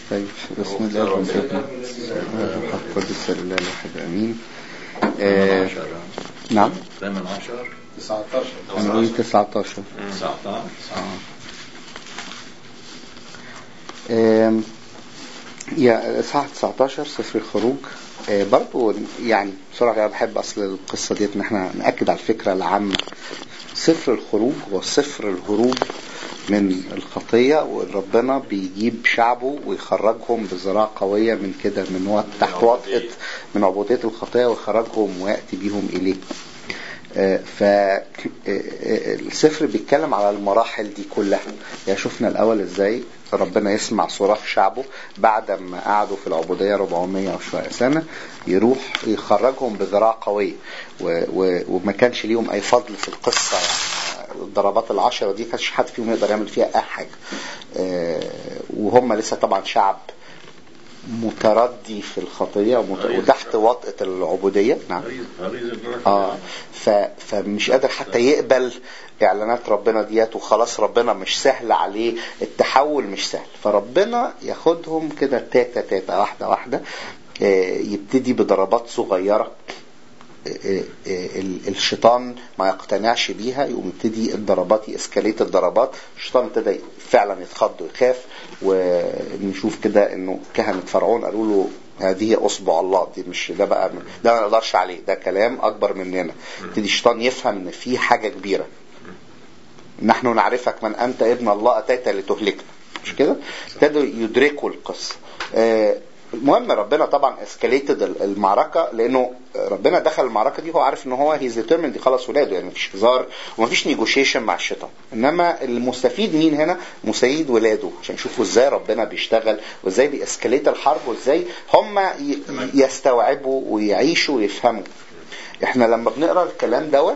طيب بسم الله والسلام الروح القدس لله الواحد امين آه نعم ثامن عشر 19 انا قلت 19 19 آم، يا اصحاح 19 سفر الخروج آه، برضو يعني بسرعة كده بحب أصل القصة ديت إن احنا نأكد على الفكرة العامة سفر الخروج هو سفر الهروب من الخطية وربنا بيجيب شعبه ويخرجهم بذراع قوية من كده من وقت تحت وطئة من عبودية الخطية ويخرجهم ويأتي بيهم إليه فالسفر بيتكلم على المراحل دي كلها يعني شفنا الأول إزاي ربنا يسمع صراخ شعبه بعد ما قعدوا في العبودية 400 وشوية سنة يروح يخرجهم بذراع قوية و- و- وما كانش ليهم أي فضل في القصة يعني الضربات العشرة دي كانش حد فيهم يقدر يعمل فيها أي حاجة آه، وهم لسه طبعا شعب متردي في الخطية ومت- وتحت وطأة العبودية نعم غريزة الروح اه ف... فمش قادر حتى يقبل اعلانات ربنا ديت وخلاص ربنا مش سهل عليه التحول مش سهل فربنا ياخدهم كده تاتا تاتا واحده واحده آه، يبتدي بضربات صغيره آه، آه، ال- الشيطان ما يقتنعش بيها يقوم يبتدي الضربات يسكاليت الضربات الشيطان ابتدى فعلا يتخض ويخاف ونشوف كده انه كهنة فرعون قالوا له هذه اصبع الله دي مش ده بقى ده ما نقدرش عليه ده كلام اكبر مننا يبتدي الشيطان يفهم ان في حاجه كبيره نحن نعرفك من انت ابن الله اتيت لتهلكنا مش كده ابتدوا يدركوا القصه آه، المهم ربنا طبعا اسكاليتد المعركه لانه ربنا دخل المعركه دي هو عارف ان هو هيز ديترمند يخلص ولاده يعني مفيش هزار ومفيش نيجوشيشن مع الشيطان انما المستفيد مين هنا مسيد ولاده عشان يشوفوا ازاي ربنا بيشتغل وازاي بيسكاليت الحرب وازاي هم ي- يستوعبوا ويعيشوا ويفهموا احنا لما بنقرا الكلام دوت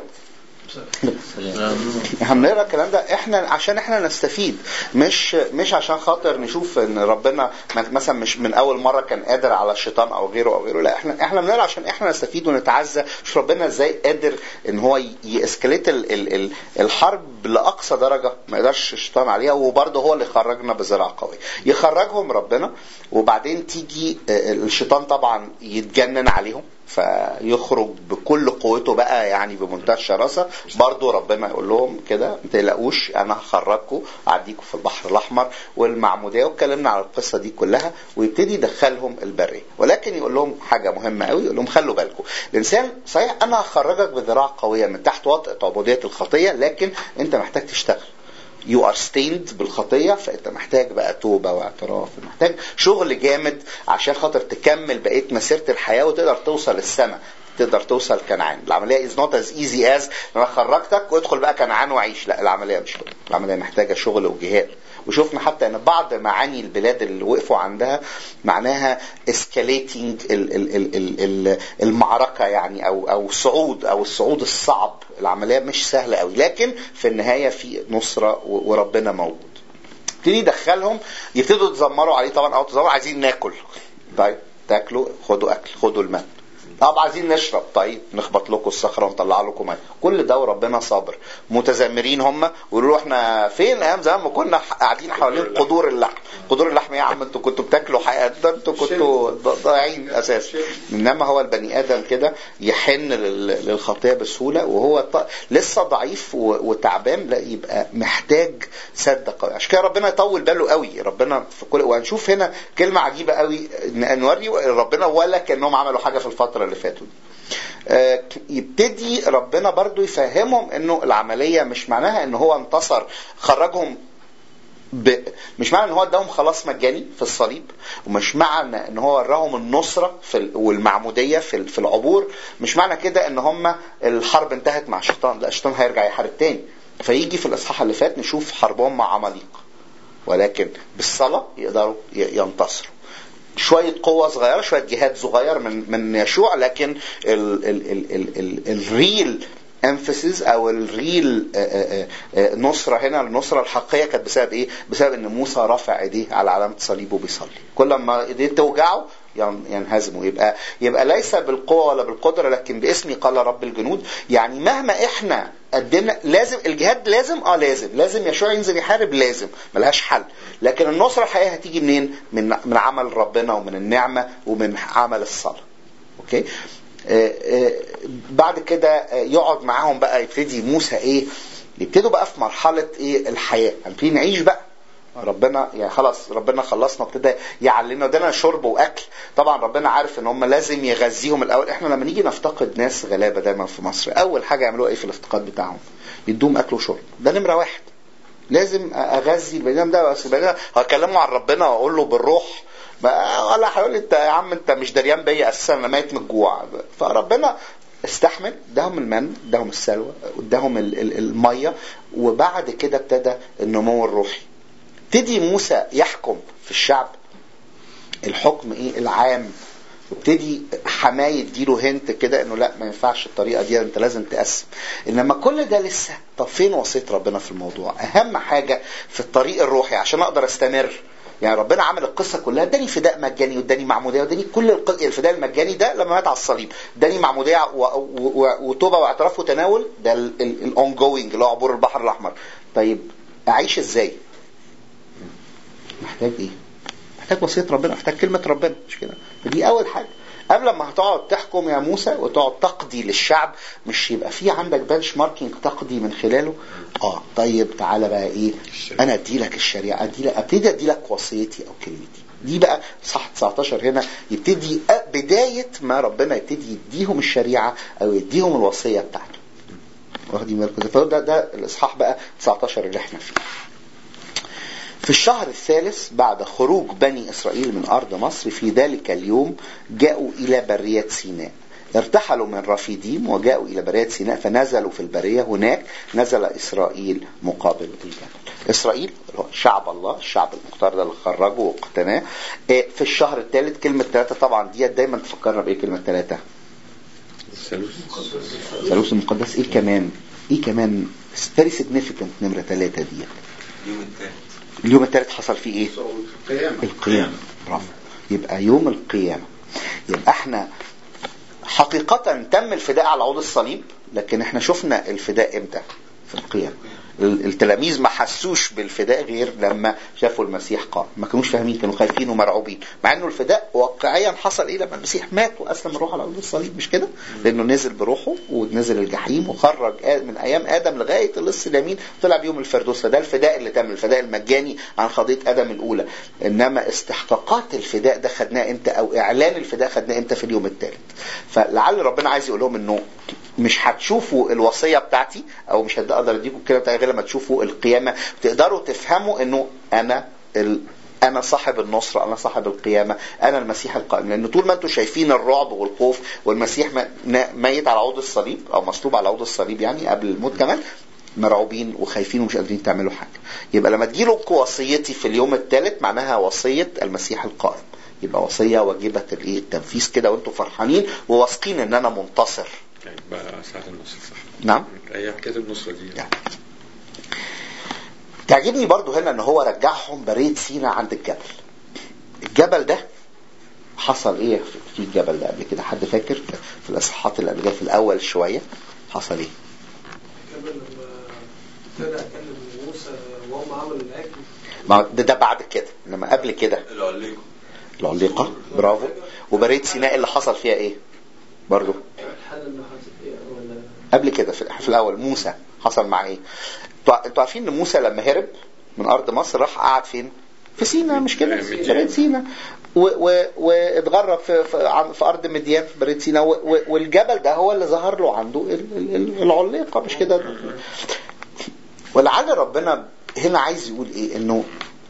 احنا بنقرا الكلام ده احنا عشان احنا نستفيد مش مش عشان خاطر نشوف ان ربنا مثلا مش من اول مره كان قادر على الشيطان او غيره او غيره لا احنا احنا بنقرا عشان احنا نستفيد ونتعزى شوف ربنا ازاي قادر ان هو ياسكليت ال ال ال الحرب لاقصى درجه ما يقدرش الشيطان عليها وبرضه هو اللي خرجنا بذراع قوي يخرجهم ربنا وبعدين تيجي آه، الشيطان طبعا يتجنن عليهم فيخرج بكل قوته بقى يعني بمنتهى الشراسه برضه ربنا يقول لهم كده ما تقلقوش انا هخرجكم اعديكم في البحر الاحمر والمعموديه واتكلمنا على القصه دي كلها ويبتدي يدخلهم البريه ولكن يقول لهم حاجه مهمه قوي يقول لهم خلوا بالكم الانسان صحيح انا هخرجك بذراع قويه من تحت وطئه عبوديه الخطيه لكن انت محتاج تشتغل يو ار ستيند بالخطيه فانت محتاج بقى توبه واعتراف محتاج شغل جامد عشان خاطر تكمل بقيه مسيره الحياه وتقدر توصل السماء تقدر توصل كنعان العمليه از نوت از ايزي از انا خرجتك وادخل بقى كنعان وعيش لا العمليه مش كده العمليه محتاجه شغل وجهاد وشفنا حتى ان بعض معاني البلاد اللي وقفوا عندها معناها اسكاليتنج المعركه يعني او او صعود او الصعود الصعب العمليه مش سهله قوي لكن في النهايه في نصره و- وربنا موجود يبتدي يدخلهم يبتدوا يتذمروا عليه طبعا او تذمروا عايزين ناكل طيب تاكلوا خدوا اكل خدوا الماء طب عايزين نشرب طيب نخبط لكم الصخره ونطلع لكم ميه كل ده وربنا صابر متذمرين هم ويقولوا له احنا فين ايام زمان ما كنا قاعدين حوالين قدور اللحم قدور اللحم ايه يا عم انتوا كنتوا بتاكلوا حقيقة ده انتوا كنتوا ض- ضايعين اساسا انما هو البني ادم كده يحن لل- للخطيه بسهوله وهو ط- لسه ضعيف و- وتعبان لا يبقى محتاج سد قوي عشان كده ربنا يطول باله قوي ربنا في كل وهنشوف هنا كلمه عجيبه قوي ن- نوري ربنا ولا كانهم عملوا حاجه في الفتره اللي فاتوا دي آه، يبتدي ربنا برضو يفهمهم انه العمليه مش معناها ان هو انتصر خرجهم ب... مش معنى ان هو اداهم خلاص مجاني في الصليب ومش معنى ان هو وراهم النصره في ال... والمعموديه في ال... في العبور مش معنى كده ان هم الحرب انتهت مع الشيطان لا الشيطان هيرجع يحارب تاني فيجي في الاصحاح اللي فات نشوف حربهم مع عماليق ولكن بالصلاه يقدروا ي... ينتصروا شويه قوه صغيره شويه جهاد صغير من من يشوع لكن ال ال ال ال ال الريل emphasis او الريل آه، آه، آه، نصره هنا النصره الحقيقيه كانت بسبب ايه؟ بسبب ان موسى رافع ايديه على علامه صليبه بيصلي كل ما ايديه توجعه ين- ينهزموا يبقى يبقى ليس بالقوه ولا بالقدره لكن باسمي قال رب الجنود يعني مهما احنا قدمنا لازم الجهاد لازم اه لازم لازم يشوع ينزل يحارب لازم ملهاش حل لكن النصره الحقيقيه هتيجي منين من من عمل ربنا ومن النعمه ومن عمل الصلاه اوكي آه آه بعد كده آه يقعد معاهم بقى يبتدي موسى ايه يبتدوا بقى في مرحله ايه الحياه هنبتدي نعيش بقى ربنا يعني خلاص ربنا خلصنا وابتدى يعلمنا ودانا شرب واكل طبعا ربنا عارف ان هم لازم يغذيهم الاول احنا لما نيجي نفتقد ناس غلابه دايما في مصر اول حاجه يعملوها ايه في الافتقاد بتاعهم يدوهم اكل وشرب ده نمره واحد لازم اغذي البني ادم ده بس البني ادم هكلمه عن ربنا واقول له بالروح ولا هيقول لي انت يا عم انت مش دريان بيا اساسا انا ميت من الجوع فربنا استحمل اداهم المن اداهم السلوى اداهم الميه وبعد كده ابتدى النمو الروحي ابتدي موسى يحكم في الشعب الحكم ايه العام وابتدي حماه يديله هنت كده انه لا ما ينفعش الطريقه دي انت لازم تقسم انما كل ده لسه طب فين وصيه ربنا في الموضوع اهم حاجه في الطريق الروحي عشان اقدر استمر يعني ربنا عمل القصه كلها اداني فداء مجاني واداني معموديه واداني كل الفداء المجاني ده لما مات على الصليب اداني معموديه وتوبه واعتراف وتناول ده الاون جوينج اللي هو عبور البحر الاحمر طيب اعيش ازاي محتاج ايه محتاج وصيه ربنا محتاج كلمه ربنا مش كده دي اول حاجه قبل ما هتقعد تحكم يا موسى وتقعد تقضي للشعب مش يبقى في عندك بنش ماركينج تقضي من خلاله اه طيب تعالى بقى ايه انا ادي لك الشريعه ادي لك ابتدي ادي لك وصيتي او كلمتي دي بقى صح 19 هنا يبتدي بدايه ما ربنا يبتدي يديهم الشريعه او يديهم الوصيه بتاعته واخدين بالكم فده ده الاصحاح بقى 19 اللي احنا فيه في الشهر الثالث بعد خروج بني إسرائيل من أرض مصر في ذلك اليوم جاءوا إلى برية سيناء ارتحلوا من رفيديم وجاءوا إلى برية سيناء فنزلوا في البرية هناك نزل إسرائيل مقابل الجبل إسرائيل شعب الله الشعب المختار ده اللي خرجه واقتناه في الشهر الثالث كلمة ثلاثة طبعا دي دايما تفكرنا بإيه كلمة ثلاثة ثالوث المقدس إيه كمان إيه كمان very significant نمرة ثلاثة دي اليوم الثالث اليوم الثالث حصل فيه ايه القيامة القيامة برافو يبقى يوم القيامة يبقى احنا حقيقة تم الفداء على عود الصليب لكن احنا شفنا الفداء امتى في القيامة التلاميذ ما حسوش بالفداء غير لما شافوا المسيح قام ما كانوش فاهمين كانوا خايفين ومرعوبين مع انه الفداء واقعيا حصل ايه لما المسيح مات واسلم الروح على عود الصليب مش كده لانه نزل بروحه ونزل الجحيم وخرج من ايام ادم لغايه اللص اليمين طلع بيوم الفردوس فده الفداء اللي تم الفداء المجاني عن قضيه ادم الاولى انما استحقاقات الفداء ده خدناه امتى او اعلان الفداء خدناه امتى في اليوم الثالث فلعل ربنا عايز يقول لهم انه مش هتشوفوا الوصيه بتاعتي او مش هقدر اديكم الكلمه بتاعتي غير لما تشوفوا القيامه تقدروا تفهموا انه انا ال... انا صاحب النصرة انا صاحب القيامة انا المسيح القائم لان طول ما انتم شايفين الرعب والخوف والمسيح ميت على عود الصليب او مصلوب على عود الصليب يعني قبل الموت كمان مرعوبين وخايفين ومش قادرين تعملوا حاجة يبقى لما تجيلكم وصيتي في اليوم الثالث معناها وصية المسيح القائم يبقى وصية واجبة الايه التنفيذ كده وانتم فرحانين وواثقين ان انا منتصر يعني بقى ساعة النصر صح نعم هي حكاية النصرة دي يعني. تعجبني برضو هنا ان هو رجعهم بريد سينا عند الجبل الجبل ده حصل ايه في الجبل ده قبل كده حد فاكر في الاصحاحات اللي قبل كده في الاول شويه حصل ايه الجبل لما ابتدى اكلم موسى وهم عملوا الاكل ما ده, ده بعد كده انما قبل كده العليقة العليقه برافو وبريد سيناء اللي حصل فيها ايه برضو الحاله اللي حصلت ايه ولا قبل كده في في الاول موسى حصل معاه ايه انتوا انتوا عارفين ان موسى لما هرب من ارض مصر راح قعد فين في سينا مش كده مديان. بريد سينا و- و- واتغرب في في, عن- في ارض مديان في بريد سينا و- و- والجبل ده هو اللي ظهر له عنده ال- ال- ال- العليقه مش كده ولعل ربنا هنا عايز يقول ايه انه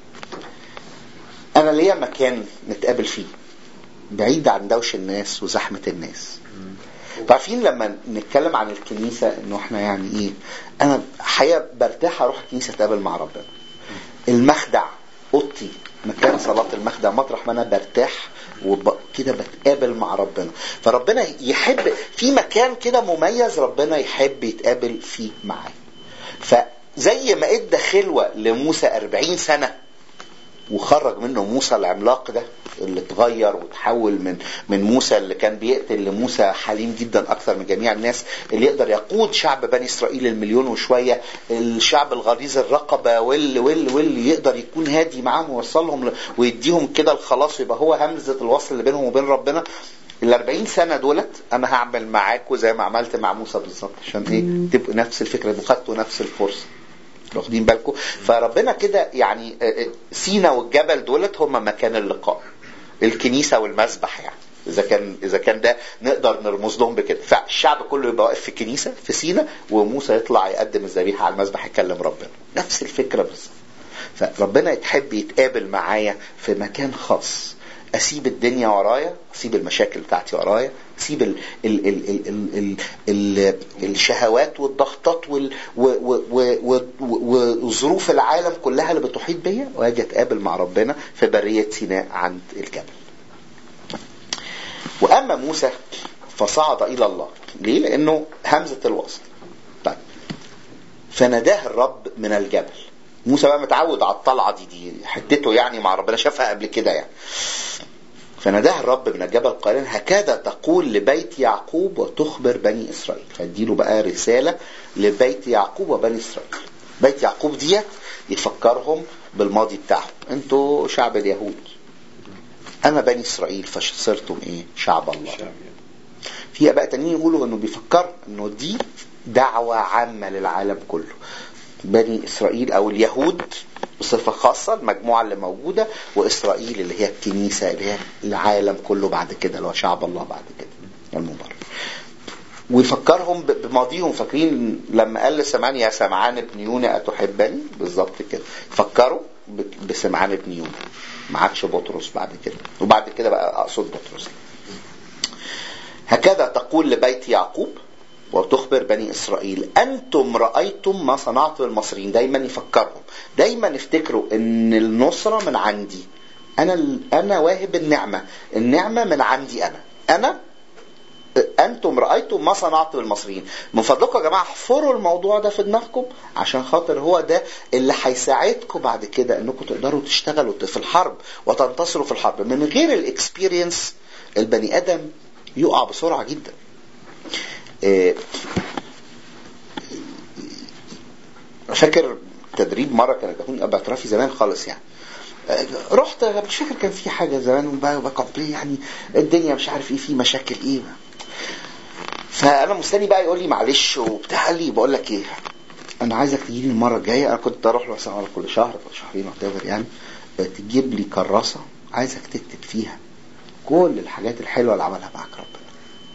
انا ليا مكان نتقابل فيه بعيد عن دوش الناس وزحمه الناس عارفين لما نتكلم عن الكنيسة انه احنا يعني ايه انا حقيقة برتاح اروح الكنيسة اتقابل مع ربنا المخدع اوضتي مكان صلاة المخدع مطرح ما انا برتاح وكده بتقابل مع ربنا فربنا يحب في مكان كده مميز ربنا يحب يتقابل فيه معاه فزي ما ادى خلوة لموسى 40 سنة وخرج منه موسى العملاق ده اللي اتغير وتحول من من موسى اللي كان بيقتل لموسى حليم جدا اكثر من جميع الناس اللي يقدر يقود شعب بني اسرائيل المليون وشويه الشعب الغليظ الرقبه واللي واللي واللي يقدر يكون هادي معاهم ويوصلهم ل- ويديهم كده الخلاص ويبقى هو همزه الوصل اللي بينهم وبين ربنا ال 40 سنه دولت انا هعمل معاكم زي ما عملت مع موسى بالظبط عشان ايه تبقوا نفس الفكره وخدتوا نفس الفرصه واخدين بالكم فربنا كده يعني آه، آه، سينا والجبل دولت هم مكان اللقاء الكنيسه والمسبح يعني اذا كان اذا كان ده نقدر نرمز لهم بكده فالشعب كله يبقى واقف في الكنيسه في سينا وموسى يطلع يقدم الذبيحه على المسبح يكلم ربنا نفس الفكره بالظبط فربنا يتحب يتقابل معايا في مكان خاص اسيب الدنيا ورايا اسيب المشاكل بتاعتي ورايا اسيب ال ال ال ال ال ال ال الشهوات والضغطات وال و- و- و- و- و- وظروف العالم كلها اللي بتحيط بيا واجي اتقابل مع ربنا في بريه سيناء عند الجبل واما موسى فصعد الى الله ليه لانه همزه الوصل طيب فناداه الرب من الجبل موسى بقى متعود على الطلعه دي دي حتته يعني مع ربنا شافها قبل كده يعني فناداه الرب من الجبل قائلا هكذا تقول لبيت يعقوب وتخبر بني اسرائيل فاديله بقى رساله لبيت يعقوب وبني اسرائيل بيت يعقوب ديت يفكرهم بالماضي بتاعهم انتوا شعب اليهود انا بني اسرائيل فصرتم ايه شعب الله شعب يعني. في اباء تانيين يقولوا انه بيفكر انه دي دعوه عامه للعالم كله بني اسرائيل او اليهود بصفه خاصه المجموعه اللي موجوده واسرائيل اللي هي الكنيسه اللي هي العالم كله بعد كده اللي هو شعب الله بعد كده المبارك ويفكرهم ب- بماضيهم فاكرين لما قال لسمعان يا سمعان ابن يونا اتحبني بالظبط كده فكروا ب- بسمعان ابن يونا ما عادش بطرس بعد كده وبعد كده بقى اقصد بطرس هكذا تقول لبيت يعقوب وتخبر بني اسرائيل انتم رايتم ما صنعت بالمصريين دايما يفكرهم دايما افتكروا ان النصره من عندي انا انا واهب النعمه النعمه من عندي انا انا انتم رايتم ما صنعت بالمصريين من فضلكم يا جماعه احفروا الموضوع ده في دماغكم عشان خاطر هو ده اللي هيساعدكم بعد كده انكم تقدروا تشتغلوا في الحرب وتنتصروا في الحرب من غير الاكسبيرينس البني ادم يقع بسرعه جدا إيه، فاكر تدريب مره كان يكون باعترافي زمان خالص يعني آه، رحت مش فاكر كان في حاجه زمان بقى بقى يعني الدنيا مش عارف ايه في مشاكل ايه فانا مستني بقى يقول لي معلش وبتاع قال لي بقول لك ايه انا عايزك تجي لي المره الجايه انا كنت اروح له مثلا كل شهر ولا شهرين وات يعني آه، تجيب لي كراسه عايزك تكتب فيها كل الحاجات الحلوه اللي عملها معاك ربنا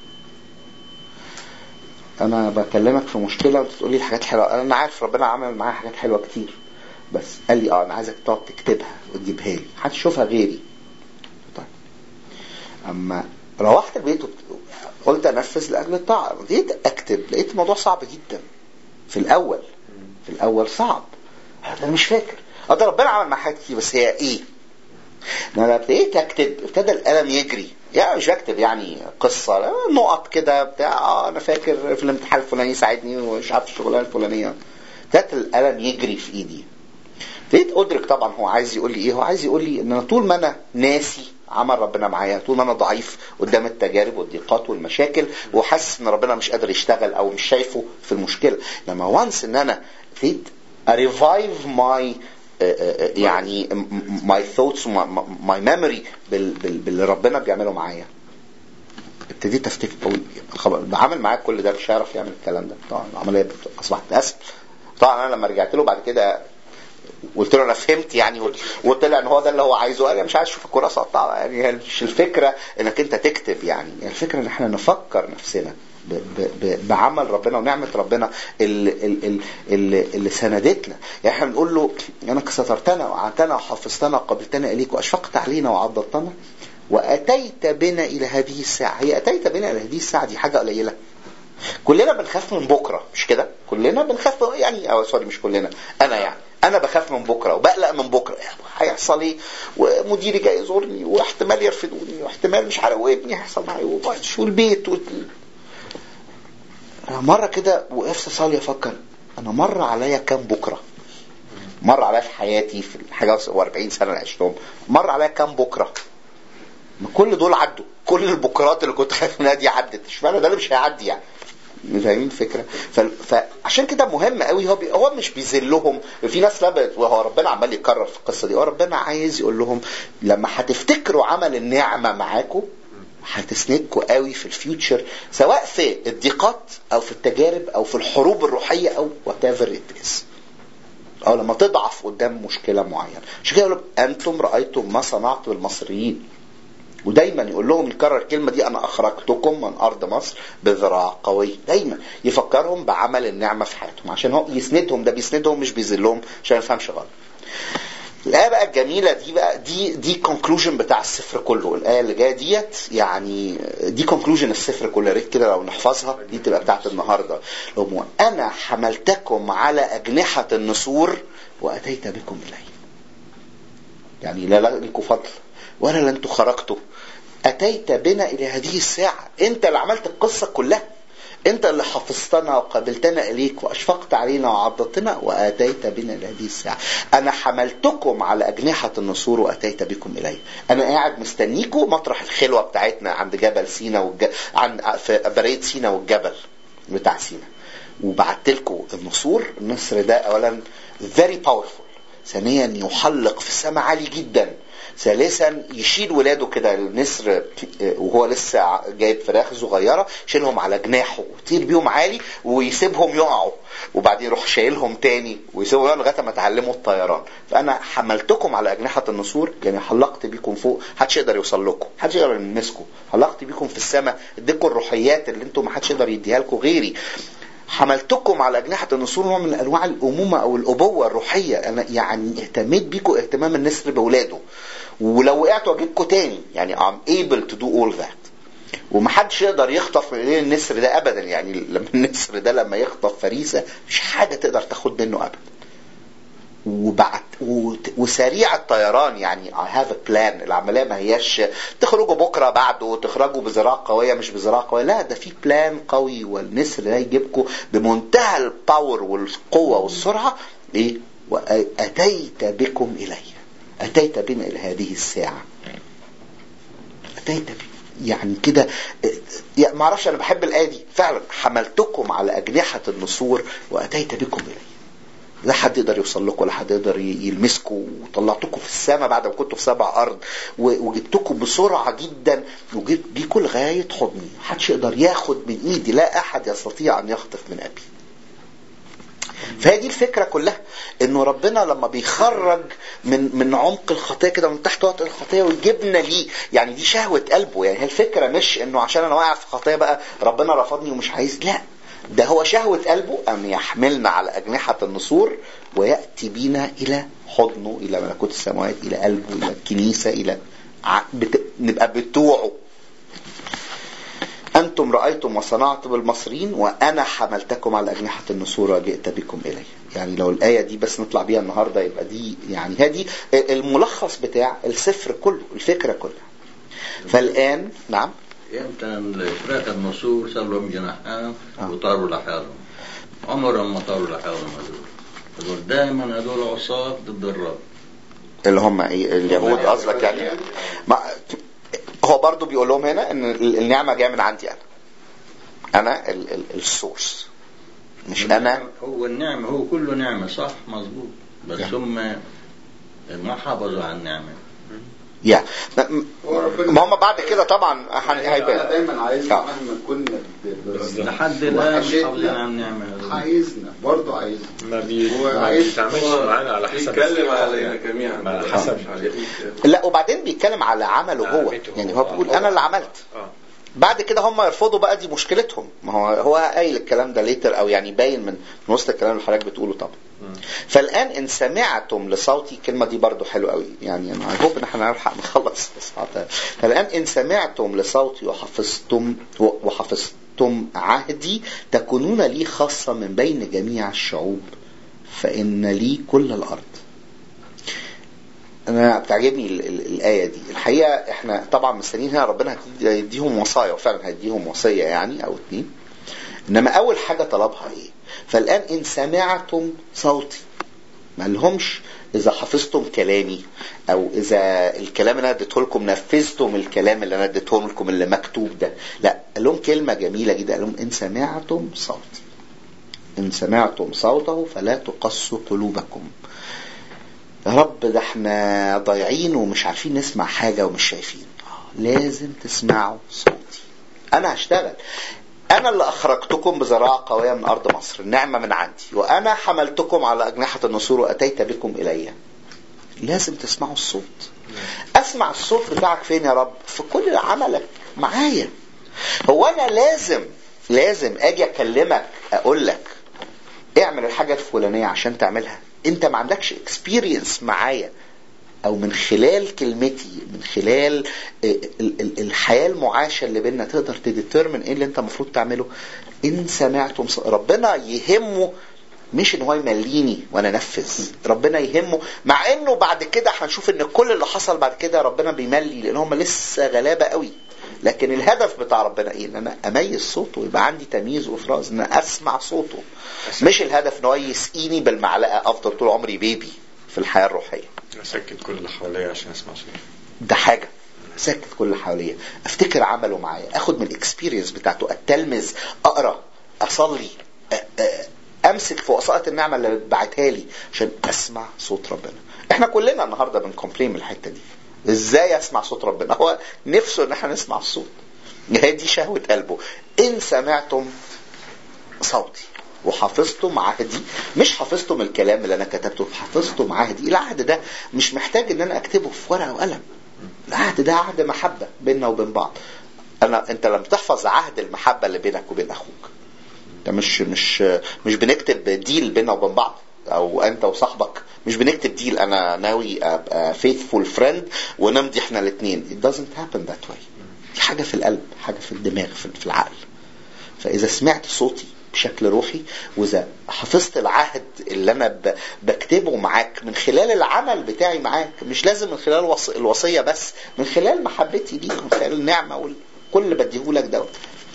انا بكلمك في مشكله وانت تقول لي الحاجات الحلوه انا عارف ربنا عمل معايا حاجات حلوه كتير بس قال لي اه انا عايزك تقعد تكتبها وتجيبها لي هتشوفها غيري طيب اما روحت البيت وبت- قلت انفذ لاجل الطاعه جيت اكتب لقيت الموضوع صعب جدا في الاول في الاول صعب انا مش فاكر اه ده ربنا عمل معايا حاجات كتير بس هي ايه لما ابتديت اكتب ابتدى القلم يجري يعني مش بكتب يعني قصه لا، نقط كده بتاع اه انا فاكر في الامتحان الفلاني ساعدني ومش عارف الشغلانه الفلانيه ابتدت القلم يجري في ايدي ابتديت ادرك طبعا هو عايز يقول لي ايه هو عايز يقول لي ان أنا طول ما انا ناسي عمل ربنا معايا طول ما انا ضعيف قدام التجارب والضيقات والمشاكل وحاسس ان ربنا مش قادر يشتغل او مش شايفه في المشكله لما وانس ان انا ابتديت ريفايف ماي يعني ماي ثوتس ماي ميموري باللي ربنا بيعمله معايا ابتديت افتكر اقول خلاص بعمل معاك كل ده مش هيعرف يعمل الكلام ده طبعا العمليه بت- اصبحت اسهل طبعا انا لما رجعت له بعد كده قلت له انا فهمت يعني وقلت- وطلع ان هو ده اللي هو عايزه قال لي مش عايز اشوف الكراسه اقطعها يعني هي مش الفكره انك انت تكتب يعني الفكره ان احنا نفكر نفسنا ب ب ب بعمل ربنا ونعمه ربنا اللي, اللي, اللي, اللي سندتنا يعني احنا بنقول له انك سترتنا وعنتنا وحفظتنا وقبلتنا اليك واشفقت علينا وعضدتنا واتيت بنا الى هذه الساعه هي اتيت بنا الى هذه الساعه دي حاجه قليله كلنا بنخاف من بكره مش كده كلنا بنخاف يعني أو سوري مش كلنا انا يعني انا بخاف من بكره وبقلق من بكره هيحصل ايه ومديري جاي يزورني واحتمال يرفضوني واحتمال مش عارف وابني هيحصل معايا وبعدش والبيت وال... أنا مره كده وقفت اصلي افكر انا مر عليا كام بكره مر عليا في حياتي في الحاجه و40 سنه اللي عشتهم مر عليا كام بكره ما كل دول عدوا كل البكرات اللي كنت خايف منها دي عدت اشمعنى ده اللي مش هيعدي يعني فاهمين الفكره ف... فعشان كده مهم قوي هو بي... هو مش بيذلهم في ناس لبت وهو ربنا عمال يكرر في القصه دي هو ربنا عايز يقول لهم لما هتفتكروا عمل النعمه معاكم هتسندكوا قوي في الفيوتشر سواء في الضيقات او في التجارب او في الحروب الروحيه او وات ايفر ات از او لما تضعف قدام مشكله معينه عشان كده يقول لهم انتم رايتم ما صنعت بالمصريين ودايما يقول لهم يكرر الكلمه دي انا اخرجتكم من ارض مصر بذراع قوي دايما يفكرهم بعمل النعمه في حياتهم عشان هو يسندهم ده بيسندهم مش بيذلهم عشان ما يفهمش غلط الآية بقى الجميلة دي بقى دي دي كونكلوجن بتاع السفر كله، الآية اللي جاية ديت يعني دي كونكلوجن السفر كله، يا ريت كده لو نحفظها دي تبقى بتاعت النهارده. لو أنا حملتكم على أجنحة النسور وأتيت بكم إلي. يعني لا لكم فضل ولا لن خرجتوا أتيت بنا إلى هذه الساعة أنت اللي عملت القصة كلها أنت اللي حفظتنا وقبلتنا إليك وأشفقت علينا وعضدتنا وأتيت بنا إلى هذه الساعة أنا حملتكم على أجنحة النسور وأتيت بكم إلي أنا قاعد مستنيكم مطرح الخلوة بتاعتنا عند جبل سينا والج... عن في برية سينا والجبل بتاع سينا وبعت لكم النسور النسر ده أولا very powerful ثانيا يحلق في السماء عالي جدا ثالثا يشيل ولاده كده النسر وهو لسه جايب فراخ صغيره يشيلهم على جناحه ويطير بيهم عالي ويسيبهم يقعوا وبعدين يروح شايلهم تاني ويسيبهم يقعوا لغايه ما اتعلموا الطيران فانا حملتكم على اجنحه النسور يعني حلقت بيكم فوق محدش يقدر يوصل لكم محدش يقدر يلمسكم حلقت بيكم في السماء اديكم الروحيات اللي انتم محدش يقدر يديها لكم غيري حملتكم على أجنحة النسور نوع من أنواع الأمومة أو الأبوة الروحية أنا يعني اهتميت بيكم اهتمام النسر بولاده ولو وقعتوا أجيبكم تاني يعني I'm able to do all that ومحدش يقدر يخطف من ايدين النسر ده ابدا يعني لما النسر ده لما يخطف فريسه مش حاجه تقدر تاخد منه ابدا وبعد وسريع الطيران يعني I have a plan العمليه ما هياش تخرجوا بكره بعده تخرجوا بذراع قويه مش بذراع قويه لا ده في بلان قوي والنسر ده يجيبكم بمنتهى الباور والقوه والسرعه ايه واتيت بكم الي اتيت بنا الى هذه الساعه اتيت بكم يعني كده يعني ما اعرفش انا بحب الايه دي فعلا حملتكم على اجنحه النسور واتيت بكم الي لا حد يقدر يوصل لكم ولا حد يقدر يلمسكم وطلعتكم في السماء بعد ما كنتوا في سبع ارض وجبتكم بسرعه جدا وجبت بيكم لغايه حضني محدش يقدر ياخد من ايدي لا احد يستطيع ان يخطف من ابي فهي دي الفكره كلها انه ربنا لما بيخرج من من عمق الخطيه كده من تحت وطئ الخطيه ويجيبنا ليه يعني دي شهوه قلبه يعني هي الفكره مش انه عشان انا واقع في خطيه بقى ربنا رفضني ومش عايز لا ده هو شهوة قلبه أن يحملنا على أجنحة النسور ويأتي بنا إلى حضنه إلى ملكوت السماوات إلى قلبه إلى الكنيسة إلى ع... بت... نبقى بتوعه أنتم رأيتم وصنعت بالمصريين وأنا حملتكم على أجنحة النسور وجئت بكم إلي يعني لو الآية دي بس نطلع بيها النهاردة يبقى دي يعني هذه الملخص بتاع السفر كله الفكرة كلها فالآن نعم امتى الفراخ النسور صار لهم جناحان وطاروا لحالهم عمرهم ما طاروا لحالهم هذول هذول دائما هذول عصاة ضد الرب اللي هم ايه اليهود قصدك يعني ما هو برضو بيقول لهم هنا ان النعمه جايه من عندي انا انا السورس مش انا هو النعمة هو كله نعمة صح مظبوط بس هم ما حافظوا على النعمة يا ما هم بعد كده طبعا هيبان دايما عايزنا مهما كنا لحد الان محافظين على النعمة عايزنا برضه عايزنا ما بي- هو ما عايز- بيتعاملش معانا على حسب بيتكلم علينا جميعا على حسب لا وبعدين بيتكلم على عمله هو عملته يعني هو. هو بيقول انا اللي عملت اه بعد كده هم يرفضوا بقى دي مشكلتهم ما هو هو قايل الكلام ده ليتر او يعني باين من من وسط الكلام اللي حضرتك بتقوله طبعا فالان ان سمعتم لصوتي الكلمه دي برضو حلوه قوي يعني انا اي هوب ان احنا نلحق نخلص الإصحاح فالان ان سمعتم لصوتي وحفظتم وحفظتم عهدي تكونون لي خاصه من بين جميع الشعوب فان لي كل الارض انا بتعجبني ال- ال- الايه دي الحقيقه احنا طبعا مستنيين هنا ربنا هيديهم وصايا وفعلا هيديهم وصيه يعني او اتنين انما اول حاجه طلبها ايه فالان ان سمعتم صوتي ما لهمش اذا حفظتم كلامي او اذا الكلام اللي انا اديته لكم نفذتم الكلام اللي انا اديته لكم اللي مكتوب ده لا قال لهم كلمه جميله جدا قال لهم ان سمعتم صوتي ان سمعتم صوته فلا تقسوا قلوبكم يا رب ده احنا ضايعين ومش عارفين نسمع حاجه ومش شايفين آه، لازم تسمعوا صوتي انا هشتغل انا اللي اخرجتكم بزراعه قويه من ارض مصر النعمه من عندي وانا حملتكم على اجنحه النسور واتيت بكم الي لازم تسمعوا الصوت اسمع الصوت بتاعك فين يا رب في كل عملك معايا هو انا لازم لازم اجي اكلمك اقول لك اعمل الحاجه الفلانيه عشان تعملها انت ما عندكش اكسبيرينس معايا او من خلال كلمتي من خلال ال- ال- الحياه المعاشه اللي بينا تقدر تديترمن ايه اللي انت المفروض تعمله ان سمعتم ص- ربنا يهمه مش ان هو يمليني وانا انفذ ربنا يهمه مع انه بعد كده هنشوف ان كل اللي حصل بعد كده ربنا بيملي لان هم لسه غلابه قوي لكن الهدف بتاع ربنا ايه ان انا اميز صوته يبقى عندي تمييز وافراز ان أنا اسمع صوته مش الهدف ان هو يسقيني بالمعلقه افضل طول عمري بيبي في الحياه الروحيه اسكت كل اللي حواليا عشان اسمع صوته ده حاجه اسكت كل اللي حواليا افتكر عمله معايا اخد من الاكسبيرينس بتاعته اتلمذ اقرا اصلي أ- أ- امسك في وسائط النعمه اللي بعتها لي عشان اسمع صوت ربنا احنا كلنا النهارده بنكومبلين من الحته دي ازاي اسمع صوت ربنا هو نفسه ان احنا نسمع الصوت هي دي شهوه قلبه ان سمعتم صوتي وحفظتم عهدي مش حفظتم الكلام اللي انا كتبته حفظتم عهدي العهد ده مش محتاج ان انا اكتبه في ورقه وقلم العهد ده عهد محبه بيننا وبين بعض انا انت لما تحفظ عهد المحبه اللي بينك وبين اخوك ده مش مش مش بنكتب ديل بيننا وبين بعض او انت وصاحبك مش بنكتب ديل انا ناوي ابقى faithful friend ونمضي احنا الاثنين it doesn't happen that way دي حاجه في القلب حاجه في الدماغ في في العقل فاذا سمعت صوتي بشكل روحي واذا حفظت العهد اللي انا ب- بكتبه معاك من خلال العمل بتاعي معاك مش لازم من خلال الوص- الوصيه بس من خلال محبتي ليك من خلال النعمه وكل اللي بديهولك دوت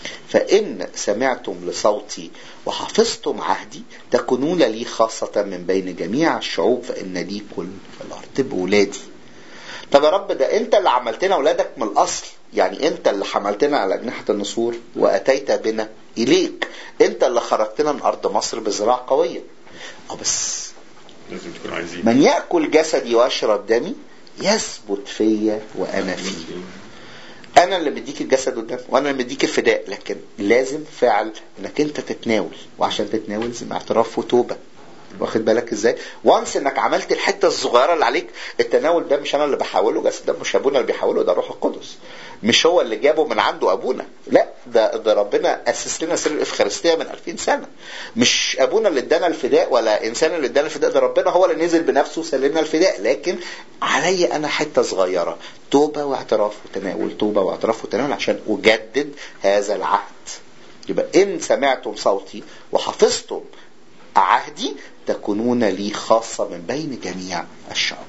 فإن سمعتم لصوتي وحفظتم عهدي تكونون لي خاصة من بين جميع الشعوب فإن لي كل في الأرض تبقوا ولادي طب يا رب ده أنت اللي عملتنا ولادك من الأصل يعني أنت اللي حملتنا على أجنحة النسور وأتيت بنا إليك أنت اللي خرجتنا من أرض مصر بزراعة قوية أه بس لازم تكونوا عايزين من يأكل جسدي ويشرب دمي يثبت فيا وأنا فيه انا اللي بديك الجسد قدام وانا اللي بديك الفداء لكن لازم فعل انك انت تتناول وعشان تتناول لازم اعتراف وتوبه واخد بالك ازاي وانس انك عملت الحته الصغيره اللي عليك التناول ده مش انا اللي بحاوله جسد ده مش ابونا اللي بيحوله ده الروح القدس مش هو اللي جابه من عنده ابونا لا ده ده ربنا اسس لنا سر الافخارستيه من 2000 سنه مش ابونا اللي ادانا الفداء ولا انسان اللي ادانا الفداء ده ربنا هو اللي نزل بنفسه وسلمنا الفداء لكن علي انا حته صغيره توبه واعتراف وتناول توبه واعتراف وتناول عشان اجدد هذا العهد يبقى ان سمعتم صوتي وحفظتم عهدي تكونون لي خاصة من بين جميع الشعوب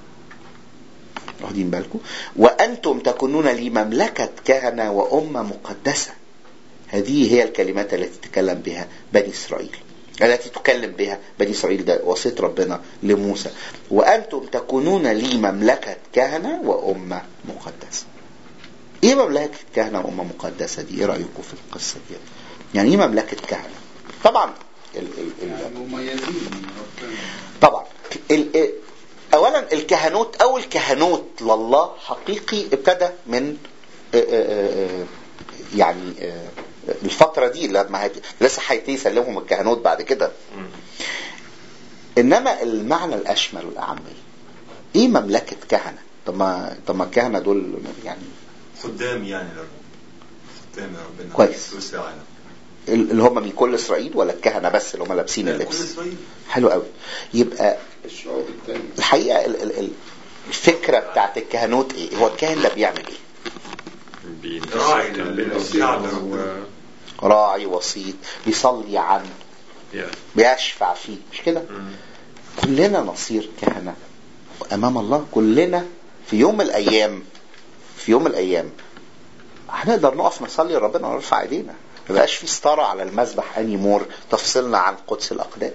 واخدين بالكم وأنتم تكونون لي مملكة كهنة وأمة مقدسة هذه هي الكلمات التي تكلم بها بني إسرائيل التي تكلم بها بني إسرائيل ده وصية ربنا لموسى وأنتم تكونون لي مملكة كهنة وأمة مقدسة إيه مملكة كهنة وأمة مقدسة دي إيه رأيكم في القصة دي يعني إيه مملكة كهنة طبعا ال ال ال يعني مميزين من ربنا طبعا ال ال اولا الكهنوت او الكهنوت لله حقيقي ابتدى من آه، آه، آه، يعني آه، الفترة دي لما هت... لسه هيبتدي يسلمهم الكهنوت بعد كده انما المعنى الاشمل والاعم إيه؟ ايه مملكة كهنة طب ما طب ما الكهنة دول يعني خدام يعني لرب خدام ربنا كويس. كل العالم اللي هم من كل اسرائيل ولا الكهنة بس اللي هم لابسين كل اللبس اسرائيل حلو قوي يبقى الشعوب التانية الحقيقه ال- ال- ال- الفكره بتاعت الكهنوت ايه؟ هو الكاهن ده بيعمل ايه؟ راعي كان للشعب بينزل ربنا. و- راعي وسيط بيصلي عنه يا. بيشفع فيه مش كده؟ كلنا نصير كهنه امام الله كلنا في يوم من الايام في يوم من الايام هنقدر نقف نصلي لربنا ونرفع ايدينا ما بقاش في ستاره على المذبح اني مور تفصلنا عن قدس الاقداس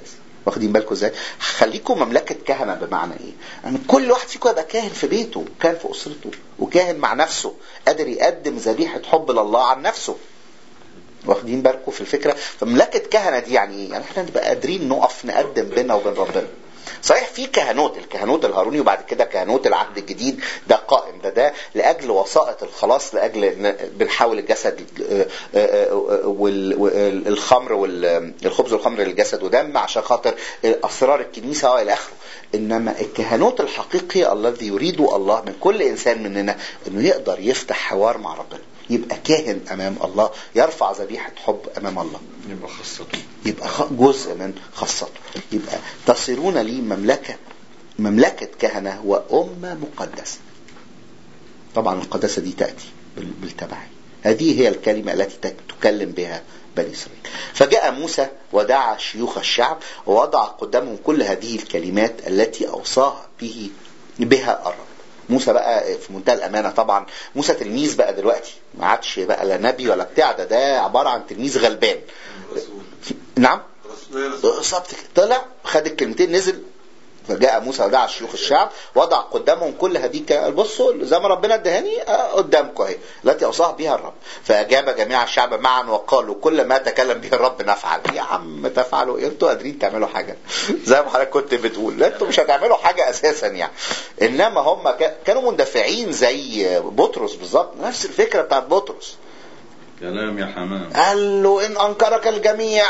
واخدين بالكم ازاي خليكم مملكه كهنه بمعنى ايه يعني كل واحد فيكم يبقى كاهن في بيته كاهن في اسرته وكاهن مع نفسه قادر يقدم ذبيحه حب لله عن نفسه واخدين بالكم في الفكره فمملكه كهنه دي يعني ايه يعني احنا نبقى قادرين نقف نقدم بينا وبين ربنا صحيح في كهنوت الكهنوت الهاروني وبعد كده كهنوت العهد الجديد ده قائم ده ده لاجل وسائط الخلاص لاجل إن بنحول الجسد آه، آه، آه، وال- وال- الخمر والخبز والخمر للجسد ودم عشان خاطر اسرار الكنيسه والى اخره انما الكهنوت الحقيقي الذي يريده الله من كل انسان مننا انه يقدر يفتح حوار مع ربنا يبقى كاهن امام الله يرفع ذبيحه حب امام الله يبقى خاصته يبقى خ- جزء من خاصته يبقى تصيرون لي مملكة مملكة كهنة وأمة مقدسة طبعا القداسة دي تأتي بال- بالتبعية هذه هي الكلمة التي تك- تكلم بها بني إسرائيل فجاء موسى ودعا شيوخ الشعب ووضع قدامهم كل هذه الكلمات التي أوصاه به بها الرب موسى بقى في منتهى الامانه طبعا موسى تلميذ بقى دلوقتي ما عادش بقى لا نبي ولا بتاع ده ده عباره عن تلميذ غلبان رسول نعم رسول رسول بالظبط كده طلع خد الكلمتين نزل فجاء موسى ودعا شيوخ الشعب وضع قدامهم كل هذه الك- بصوا زي ما ربنا ادهاني آه، قدامكم اهي التي اوصاها بها الرب فاجاب جميع الشعب معا وقالوا كل ما تكلم به الرب نفعل يا عم تفعلوا إيه؟ انتوا قادرين تعملوا حاجه زي ما حضرتك كنت بتقول لا انتوا مش هتعملوا حاجه اساسا يعني انما هم كا- كانوا مندفعين زي بطرس بالظبط نفس الفكره بتاعت بطرس كلام يا حمام قال له ان انكرك الجميع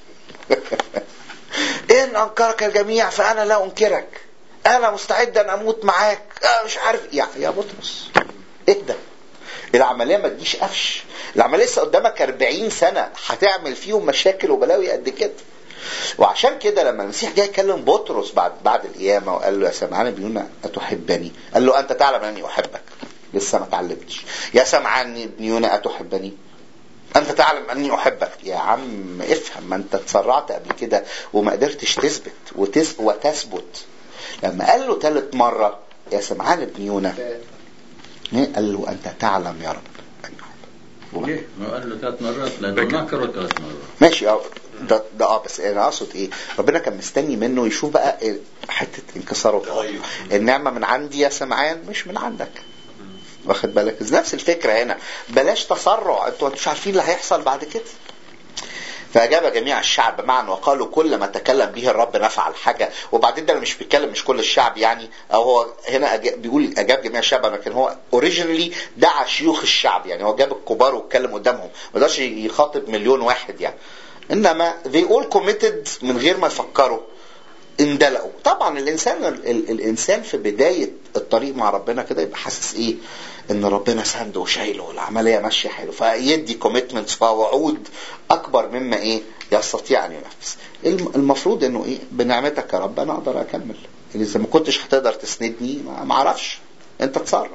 ان انكرك الجميع فانا لا انكرك انا مستعد ان اموت معاك آه مش عارف يا يا بطرس اهدى العمليه ما تجيش قفش العمليه لسه قدامك 40 سنه هتعمل فيهم مشاكل وبلاوي قد كده وعشان كده لما المسيح جاي يكلم بطرس بعد بعد القيامه وقال له يا سمعان بن يونا اتحبني؟ قال له انت تعلم اني احبك لسه ما اتعلمتش يا سمعان بن يونا اتحبني؟ انت تعلم اني احبك يا عم افهم ما انت اتسرعت قبل كده وما قدرتش تثبت وتث- وتثبت لما قال له ثالث مره يا سمعان بن يونا إيه؟ قال له انت تعلم يا رب اني احبك ليه؟ ما قال له ثلاث مرات لانه نكره ثلاث مرات ماشي اه ده ده اه بس انا اقصد ايه ربنا كان مستني منه يشوف بقى إيه حته انكساره تغير. النعمه من عندي يا سمعان مش من عندك واخد بالك نفس الفكره هنا بلاش تسرع انتوا مش عارفين اللي هيحصل بعد كده فأجاب جميع الشعب معا وقالوا كل ما تكلم به الرب نفعل حاجة وبعدين ده مش بيتكلم مش كل الشعب يعني أو هو هنا أجاب بيقول أجاب جميع الشعب لكن هو اوريجينالي دعا شيوخ الشعب يعني هو جاب الكبار واتكلم قدامهم ما قدرش يخاطب مليون واحد يعني إنما they all committed من غير ما يفكروا اندلقوا طبعا الانسان ال ال الانسان في بدايه الطريق مع ربنا كده يبقى حاسس ايه ان ربنا سانده وشايله والعمليه ماشيه حلو فيدي كوميتمنتس ووعود اكبر مما ايه يستطيع ان ينفذ الم- المفروض انه ايه بنعمتك يا رب انا اقدر اكمل اذا ما كنتش هتقدر تسندني ما ما اعرفش انت تصرف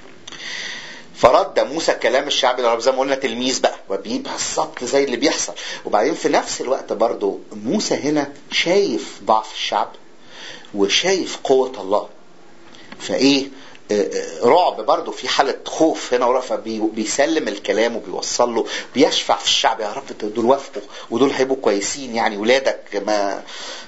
فرد موسى كلام الشعب للرب زي ما قلنا تلميذ بقى وبيبقى بالظبط زي اللي بيحصل وبعدين في نفس الوقت برضو موسى هنا شايف ضعف الشعب وشايف قوة الله فايه آه، آه، رعب برضو في حالة خوف هنا ورا فبيسلم الكلام وبيوصل له بيشفع في الشعب يا رب دول وافقوا ودول هيبقوا كويسين يعني ولادك ما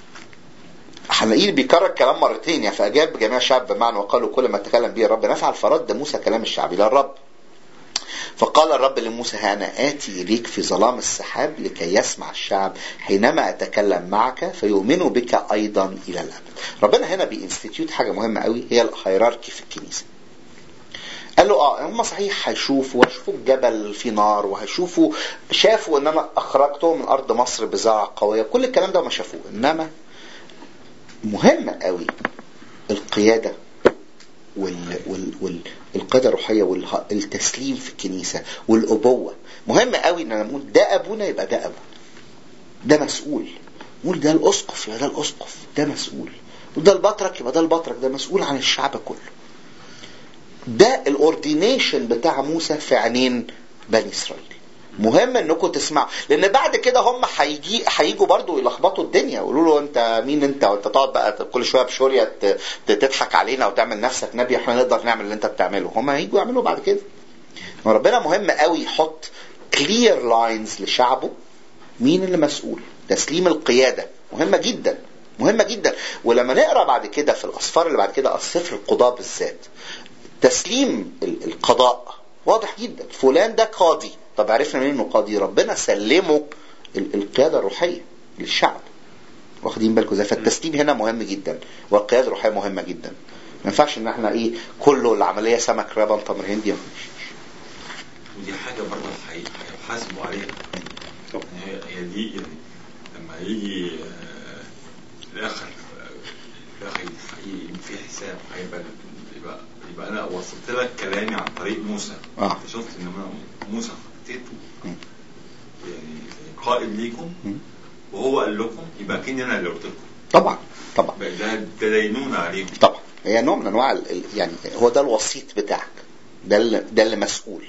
هنلاقيه بيكرر الكلام مرتين يعني فاجاب جميع الشعب بمعنى وقالوا كل ما تكلم به الرب نفعل فرد موسى كلام الشعب الى الرب فقال الرب لموسى ها انا اتي اليك في ظلام السحاب لكي يسمع الشعب حينما اتكلم معك فيؤمنوا بك ايضا الى الابد. ربنا هنا بينستيتيوت حاجه مهمه قوي هي الهيراركي في الكنيسه. قال له اه هم صحيح هيشوفوا وهيشوفوا الجبل في نار وهيشوفوا شافوا ان انا اخرجتهم من ارض مصر بزرعه قويه كل الكلام ده ما شافوه انما مهم قوي القياده وال وال وال القياده الروحيه والتسليم في الكنيسه والابوه مهم قوي ان انا نقول ده ابونا يبقى ده ابونا ده مسؤول نقول ده الاسقف يبقى ده الاسقف ده مسؤول وده البطرك يبقى ده البطرك ده مسؤول عن الشعب كله ده الاوردينيشن بتاع موسى في عينين بني اسرائيل مهم انكم تسمعوا لان بعد كده هم هيجي هيجوا برضو يلخبطوا الدنيا يقولوا له انت مين انت وانت تقعد بقى كل شويه بشوريه ت- ت- تضحك علينا وتعمل نفسك نبي احنا نقدر نعمل اللي انت بتعمله هم هيجوا يعملوا بعد كده وربنا مهم قوي يحط كلير لاينز لشعبه مين اللي مسؤول تسليم القياده مهمه جدا مهمه جدا ولما نقرا بعد كده في الاسفار اللي بعد كده السفر القضاء بالذات تسليم ال- القضاء واضح جدا فلان ده قاضي طب عرفنا منين انه قاضي ربنا سلمه ال- القياده الروحيه للشعب واخدين بالكم ازاي فالتسليم هنا مهم جدا والقياده الروحيه مهمه جدا ما ينفعش ان احنا ايه كله العمليه سمك ربن تمر هندي ودي حاجة برضه هي- هيحاسبوا عليها هي هي دي يعني لما يجي آه، في الآخر آه، في الآخر ي- في حساب هيبقى يبقى يبقى أنا وصلت لك كلامي عن طريق موسى آه. أنت شفت إن أنا موسى حطيته مم. يعني زي قائد ليكم مم. وهو قال لكم يبقى كني أنا اللي قلت لكم طبعا طبعا بقى ده تدينون عليكم طبعا هي نوع من انواع ال- ال- يعني هو ده الوسيط بتاعك ده اللي ده اللي مسؤول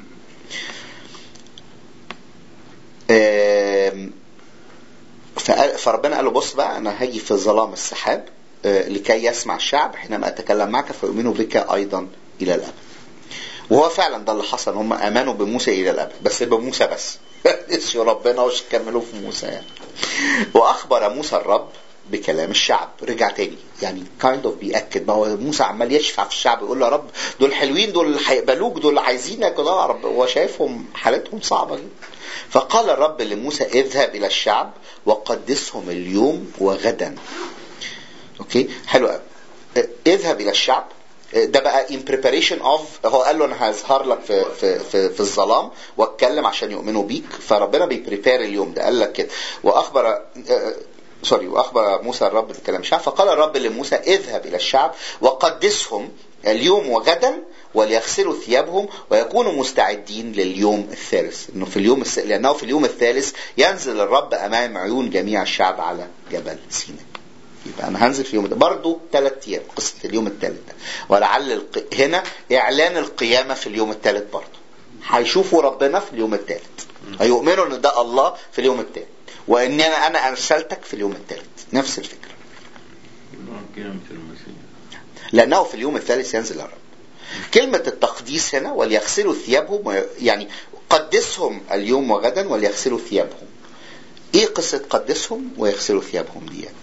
آم، فقال- فربنا قال له بص بقى انا هاجي في ظلام السحاب آه، لكي يسمع الشعب حينما اتكلم معك فيؤمنوا بك ايضا الى الابد وهو فعلا ده اللي حصل هم امنوا بموسى الى الابد بس بموسى بس نسيوا ربنا وش كملوا في موسى يعني واخبر موسى الرب بكلام الشعب رجع تاني يعني كايند اوف بيأكد ما هو موسى عمال يشفع في الشعب يقول له يا رب دول حلوين دول اللي هيقبلوك دول اللي عايزينك كده يا رب هو شايفهم حالتهم صعبه جدا فقال الرب لموسى اذهب الى الشعب وقدسهم اليوم وغدا اوكي حلو قوي اذهب الى الشعب ده بقى in preparation of هو قال له انا هظهر لك في في في, في الظلام واتكلم عشان يؤمنوا بيك فربنا بيبريبير اليوم ده قال لك كده واخبر آه، سوري واخبر موسى الرب بكلام الشعب فقال الرب لموسى اذهب الى الشعب وقدسهم اليوم وغدا وليغسلوا ثيابهم ويكونوا مستعدين لليوم الثالث انه في اليوم الس... لانه في اليوم الثالث ينزل الرب امام عيون جميع الشعب على جبل سيناء يبقى انا هنزل في اليوم ده برضه ثلاث ايام قصه اليوم الثالث ده ولعل الق... هنا اعلان القيامه في اليوم الثالث برضه هيشوفوا ربنا في اليوم الثالث هيؤمنوا ان ده الله في اليوم الثالث وان انا انا ارسلتك في اليوم الثالث نفس الفكره قيامة المسيح لانه في اليوم الثالث ينزل الرب كلمة التقديس هنا وليغسلوا ثيابهم وي- يعني قدسهم اليوم وغدا وليغسلوا ثيابهم ايه قصة قدسهم ويغسلوا ثيابهم دي يعني؟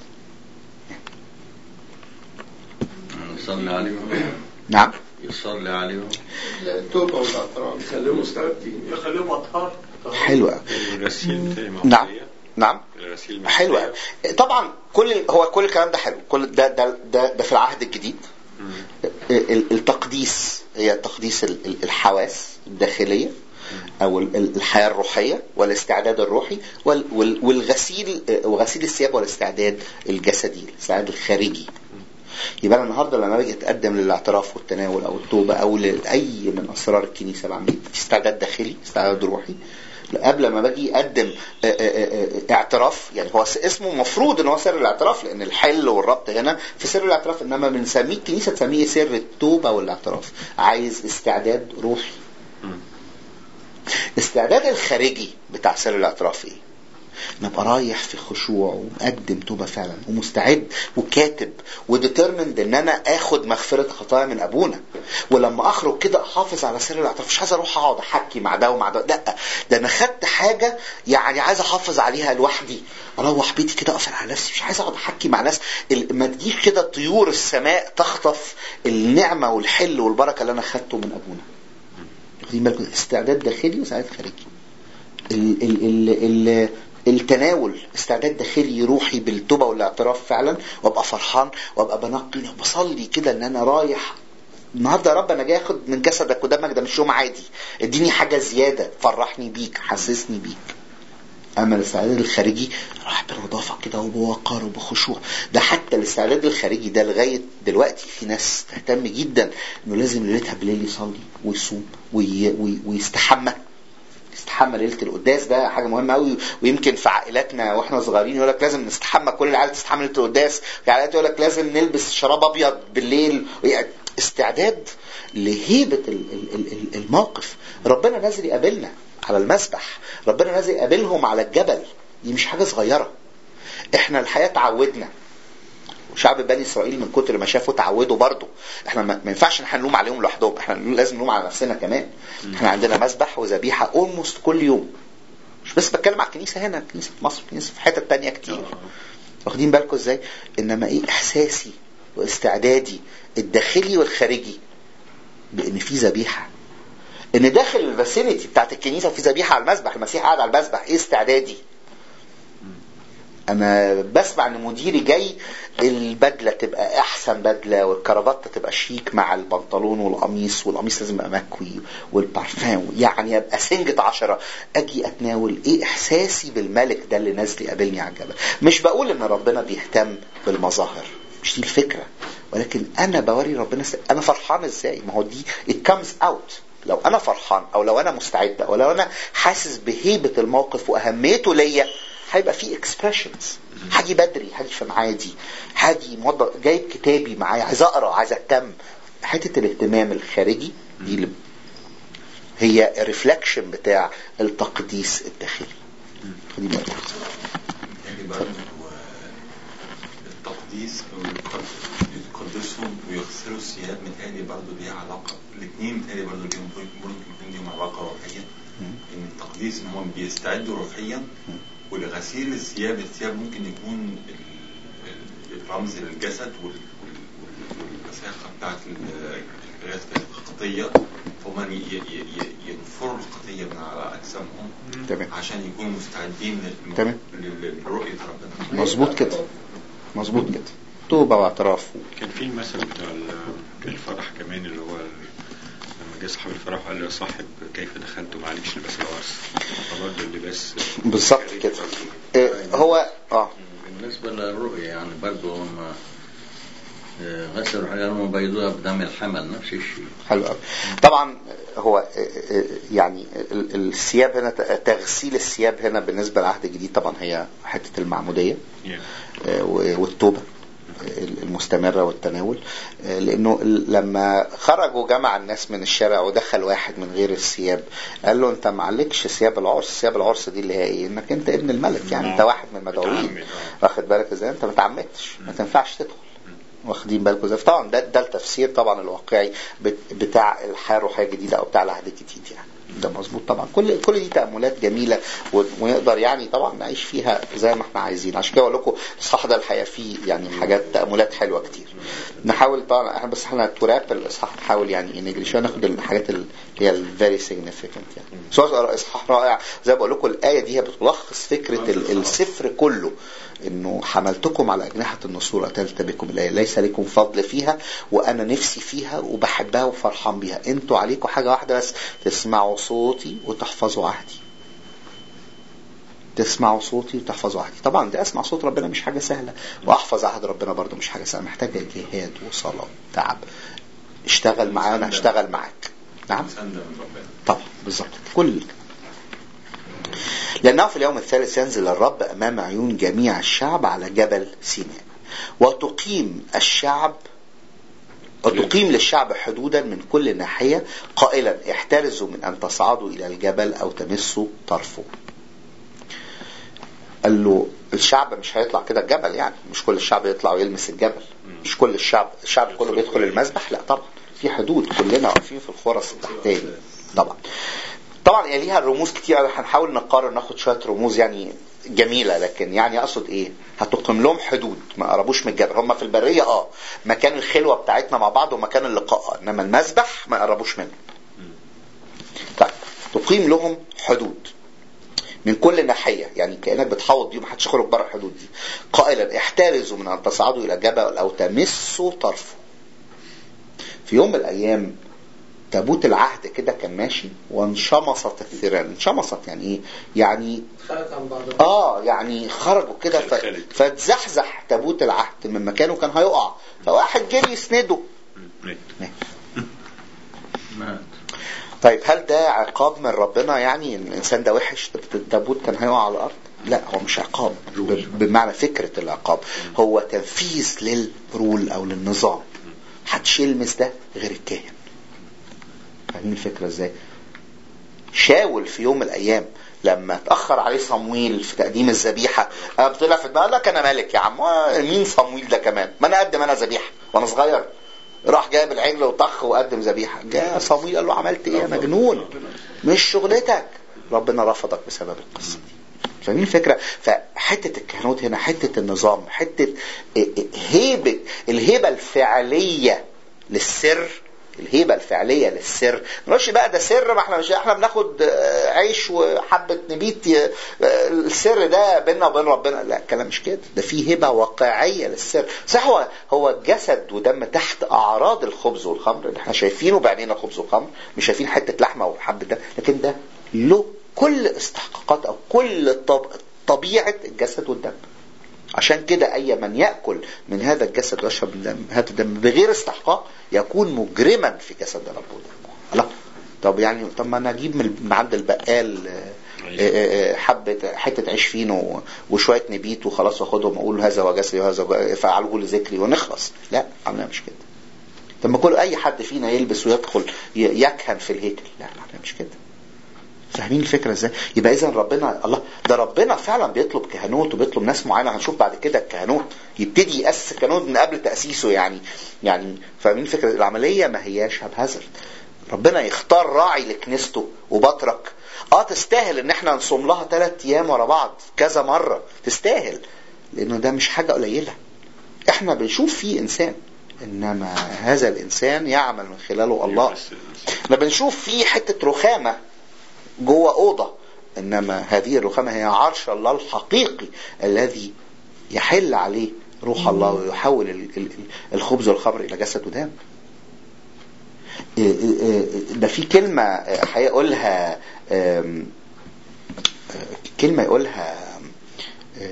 يصلي عليهم نعم يصلي عليهم التوبة والاعتراف يخليهم مستعدين يخليهم اطهار حلو قوي الغسيل بتاعي مع نعم عملية. نعم الغسيل مع حلو عملية. قوي طبعا كل هو كل الكلام ده حلو كل ده ده ده, ده في العهد الجديد مم. ال- التقديس هي تقديس ال- ال- الحواس الداخلية أو ال- ال- الحياة الروحية والاستعداد الروحي وال- وال- والغسيل وغسيل الثياب والاستعداد الجسدي الاستعداد الخارجي يبقى أنا النهارده لما باجي اتقدم للاعتراف والتناول او التوبه او لاي من اسرار الكنيسه بعمل إيه؟ في استعداد داخلي استعداد روحي قبل ما باجي اقدم آه، آه، آه، اعتراف يعني هو اسمه مفروض ان هو سر الاعتراف لان الحل والربط هنا في سر الاعتراف انما بنسميه الكنيسه تسميه سر التوبه والاعتراف عايز استعداد روحي مم. الاستعداد الخارجي بتاع سر الاعتراف ايه؟ نبقى رايح في خشوع ومقدم توبه فعلا ومستعد وكاتب وديترمند ان انا اخد مغفره خطايا من ابونا ولما اخرج كده احافظ على سر الاعتراف مش عايز اروح اقعد احكي مع ده ومع ده لا ده انا خدت حاجه يعني عايز احافظ عليها لوحدي اروح بيتي كده اقفل على نفسي مش عايز اقعد احكي مع ناس ال- ما تجيش كده طيور السماء تخطف النعمه والحل والبركه اللي انا خدته من ابونا واخدين بالكم استعداد داخلي واستعداد خارجي ال ال ال ال التناول استعداد داخلي روحي بالتوبه والاعتراف فعلا وابقى فرحان وابقى بنقي وبصلي كده ان انا رايح النهارده يا رب انا جاي اخد من جسدك ودمك ده مش يوم عادي اديني حاجه زياده فرحني بيك حسسني بيك اما الاستعداد الخارجي راح بنظافه كده وبوقار وبخشوع ده حتى الاستعداد الخارجي ده لغايه دلوقتي في ناس تهتم جدا انه لازم ليلتها بالليل يصلي ويصوم وي وي ويستحمى استحمى ليله القداس ده حاجه مهمه قوي ويمكن في عائلاتنا واحنا صغيرين يقول لك لازم نستحمى كل العائله تستحمى ليله القداس في عائلات يقول لك لازم نلبس شراب ابيض بالليل يعني استعداد لهيبه ال- ال- ال- الموقف ربنا نازل يقابلنا على المسبح ربنا نازل يقابلهم على الجبل دي مش حاجه صغيره احنا الحياه تعودنا وشعب بني اسرائيل من كتر ما شافوا تعودوا برضه احنا ما ما ينفعش ان احنا نلوم عليهم لوحدهم احنا لازم نلوم على نفسنا كمان احنا عندنا مسبح وذبيحه اولموست كل يوم مش بس بتكلم على الكنيسه هنا الكنيسه في مصر الكنيسه في حتت تانية كتير واخدين بالكم ازاي انما ايه احساسي واستعدادي الداخلي والخارجي بان في ذبيحه ان داخل الفاسيلتي بتاعت الكنيسه في ذبيحه على المذبح المسيح قاعد على المذبح ايه استعدادي انا بسمع ان مديري جاي البدله تبقى احسن بدله والكرافته تبقى شيك مع البنطلون والقميص والقميص لازم يبقى مكوي والبارفان يعني ابقى سنجة عشرة اجي اتناول ايه احساسي بالملك ده اللي نازل يقابلني على الجبل مش بقول ان ربنا بيهتم بالمظاهر مش دي الفكره ولكن انا بوري ربنا س... انا فرحان ازاي ما هو دي it comes out لو انا فرحان او لو انا مستعد او لو انا حاسس بهيبه الموقف واهميته ليا هيبقى في اكسبريشنز هاجي بدري هاجي في ميعادي هاجي موضع جايب كتابي معايا عايز اقرا عايز اهتم حته الاهتمام الخارجي دي اللي هي ريفلكشن بتاع التقديس الداخلي خدي بالك يعني برضه التقديس يقدسهم ويغسلوا الثياب متهيألي برضه ليها علاقة الاثنين متهيألي برضه ليهم ممكن يكون ليهم علاقة روحية إن التقديس إن هم بيستعدوا روحيا ولغسيل الثياب الثياب ممكن يكون ال- ال- الرمز للجسد وال- وال- والوساخة بتاعت ال- الخطية فهم ي- ي- ي- ينفروا الخطية من على أجسامهم تمام عشان يكونوا مستعدين لل- تمام. لل- لرؤية ربنا مظبوط كده مظبوط كده توبه واعتراف كان في المثل بتاع ال- الفرح كمان اللي هو ال- لما جه صاحب الفرح وقال له يا صاحب كيف دخلت معلش لباس العرس فبرضه اللباس بالظبط كده إيه، هو اه بالنسبة للرؤية يعني برضو هم آه، غسلوا حجرهم بيضوها بدم الحمل نفس الشيء حلو قوي طبعا هو آه، آه، يعني ال- الثياب هنا تغسيل الثياب هنا بالنسبه للعهد الجديد طبعا هي حته المعموديه Yeah. آه، والتوبه المستمره والتناول آه، لانه لما خرجوا جمع الناس من الشارع ودخل واحد من غير الثياب قال له انت معلكش ثياب العرس ثياب العرس دي اللي هي ايه انك انت ابن الملك يعني انت واحد من المدعوين متعمد، آه. واخد بالك ازاي انت ما تعمدتش ما تنفعش تدخل واخدين بالكم ازاي طبعا ده ده التفسير طبعا الواقعي بت- بتاع الحياه الروحيه الجديده او بتاع العهد الجديد يعني ده مظبوط طبعا كل كل دي تاملات جميله و- ونقدر يعني طبعا نعيش فيها زي ما احنا عايزين عشان كده اقول لكم الاصحاح ده الحقيقه فيه يعني حاجات تاملات حلوه كتير نحاول طبعا احنا بس احنا تراب الاصحاح نحاول يعني نجري شويه ناخد الحاجات اللي هي الفيري سيجنيفيكانت يعني سواء اصحاح رائع زي ما بقول لكم الايه دي هي بتلخص فكره ال- السفر كله انه حملتكم على اجنحه النصور اتلت بكم الايه ليس لكم فضل فيها وانا نفسي فيها وبحبها وفرحان بيها انتوا عليكم حاجه واحده بس تسمعوا صوتي وتحفظوا عهدي تسمعوا صوتي وتحفظوا عهدي طبعا ده اسمع صوت ربنا مش حاجه سهله واحفظ عهد ربنا برضو مش حاجه سهله محتاجه جهاد وصلاه وتعب اشتغل معايا انا هشتغل معاك نعم مساندة من ربنا طبعا بالظبط كل لأنه في اليوم الثالث ينزل الرب أمام عيون جميع الشعب على جبل سيناء وتقيم الشعب وتقيم للشعب حدودا من كل ناحية قائلا احترزوا من أن تصعدوا إلى الجبل أو تمسوا طرفه قال له الشعب مش هيطلع كده الجبل يعني مش كل الشعب يطلع ويلمس الجبل مش كل الشعب الشعب كله بيدخل المسبح لا طبعا في حدود كلنا واقفين في الخرس التحتاني طبعا طبعا هي ليها رموز كتير هنحاول نقارن ناخد شويه رموز يعني جميله لكن يعني اقصد ايه هتقيم لهم حدود ما قربوش من الجبل هم في البريه اه مكان الخلوه بتاعتنا مع بعض ومكان اللقاء آه. انما المسبح ما قربوش منه طيب تقيم لهم حدود من كل ناحية يعني كأنك بتحوط بيهم محدش يخرج بره الحدود دي قائلا احترزوا من أن تصعدوا إلى جبل أو تمسوا طرفه في يوم من الأيام تابوت العهد كده كان ماشي وانشمصت الثيران انشمصت يعني ايه يعني خلت عن بعض اه يعني خرجوا كده ف... خلخلت. فتزحزح تابوت العهد من مكانه كان هيقع فواحد جري يسنده مات. مات طيب هل ده عقاب من ربنا يعني ان الانسان ده وحش التابوت كان هيقع على الارض لا هو مش عقاب ب- بمعنى فكرة العقاب هو تنفيذ للرول او للنظام محدش يلمس ده غير الكاهن فاهمين الفكرة ازاي شاول في يوم من الايام لما اتاخر عليه صمويل في تقديم الذبيحه قام طلع في دماغه لا كان ملك يا عم آه، مين صمويل ده كمان ما انا اقدم انا ذبيحه وانا صغير راح جايب العجل وطخ وقدم ذبيحه جاء صمويل قال له عملت ايه يا مجنون مش شغلتك ربنا رفضك بسبب القصه دي فاهمين الفكره فحته الكهنوت هنا حته النظام حته هيبه الهيبه الفعليه للسر الهيبه الفعليه للسر ما نقولش بقى ده سر ما احنا مش احنا بناخد آه، عيش وحبه نبيت ي- آه، السر ده بيننا وبين ربنا لا الكلام مش كده ده في هبه واقعيه للسر صح هو هو جسد ودم تحت اعراض الخبز والخمر اللي احنا شايفينه بعينينا خبز وخمر مش شايفين حته لحمه وحبه دم لكن ده له كل استحقاقات او كل طب... طبيعه الجسد والدم عشان كده أي من يأكل من هذا الجسد ويشرب من دم- هذا الدم بغير استحقاق يكون مجرما في جسد ربه الله طب يعني طب ما انا اجيب من من عند البقال آه، آه، آه، حبه حته عيش فينو وشويه نبيت وخلاص واخدهم اقول هذا هو جسدي وهذا هو- فعلوا لذكري ونخلص لا عملنا مش كده طب ما كل اي حد فينا يلبس ويدخل ي- يكهن في الهيكل لا لا مش كده فاهمين الفكره ازاي؟ يبقى اذا ربنا الله ده ربنا فعلا بيطلب كهنوت وبيطلب ناس معينه هنشوف بعد كده الكهنوت يبتدي ياسس الكهنوت من قبل تاسيسه يعني يعني فاهمين الفكره العمليه ما هياش هبهزل ربنا يختار راعي لكنيسته وبطرك اه تستاهل ان احنا نصوم لها ثلاث ايام ورا بعض كذا مره تستاهل لانه ده مش حاجه قليله احنا بنشوف فيه انسان انما هذا الانسان يعمل من خلاله الله احنا بنشوف فيه حته رخامه جوه اوضه انما هذه الرخامه هي عرش الله الحقيقي الذي يحل عليه روح الله ويحول ال- ال- الخبز والخمر الى جسد ودم إيه إيه إيه ده في كلمه هيقولها آم، آه، كلمه يقولها آه،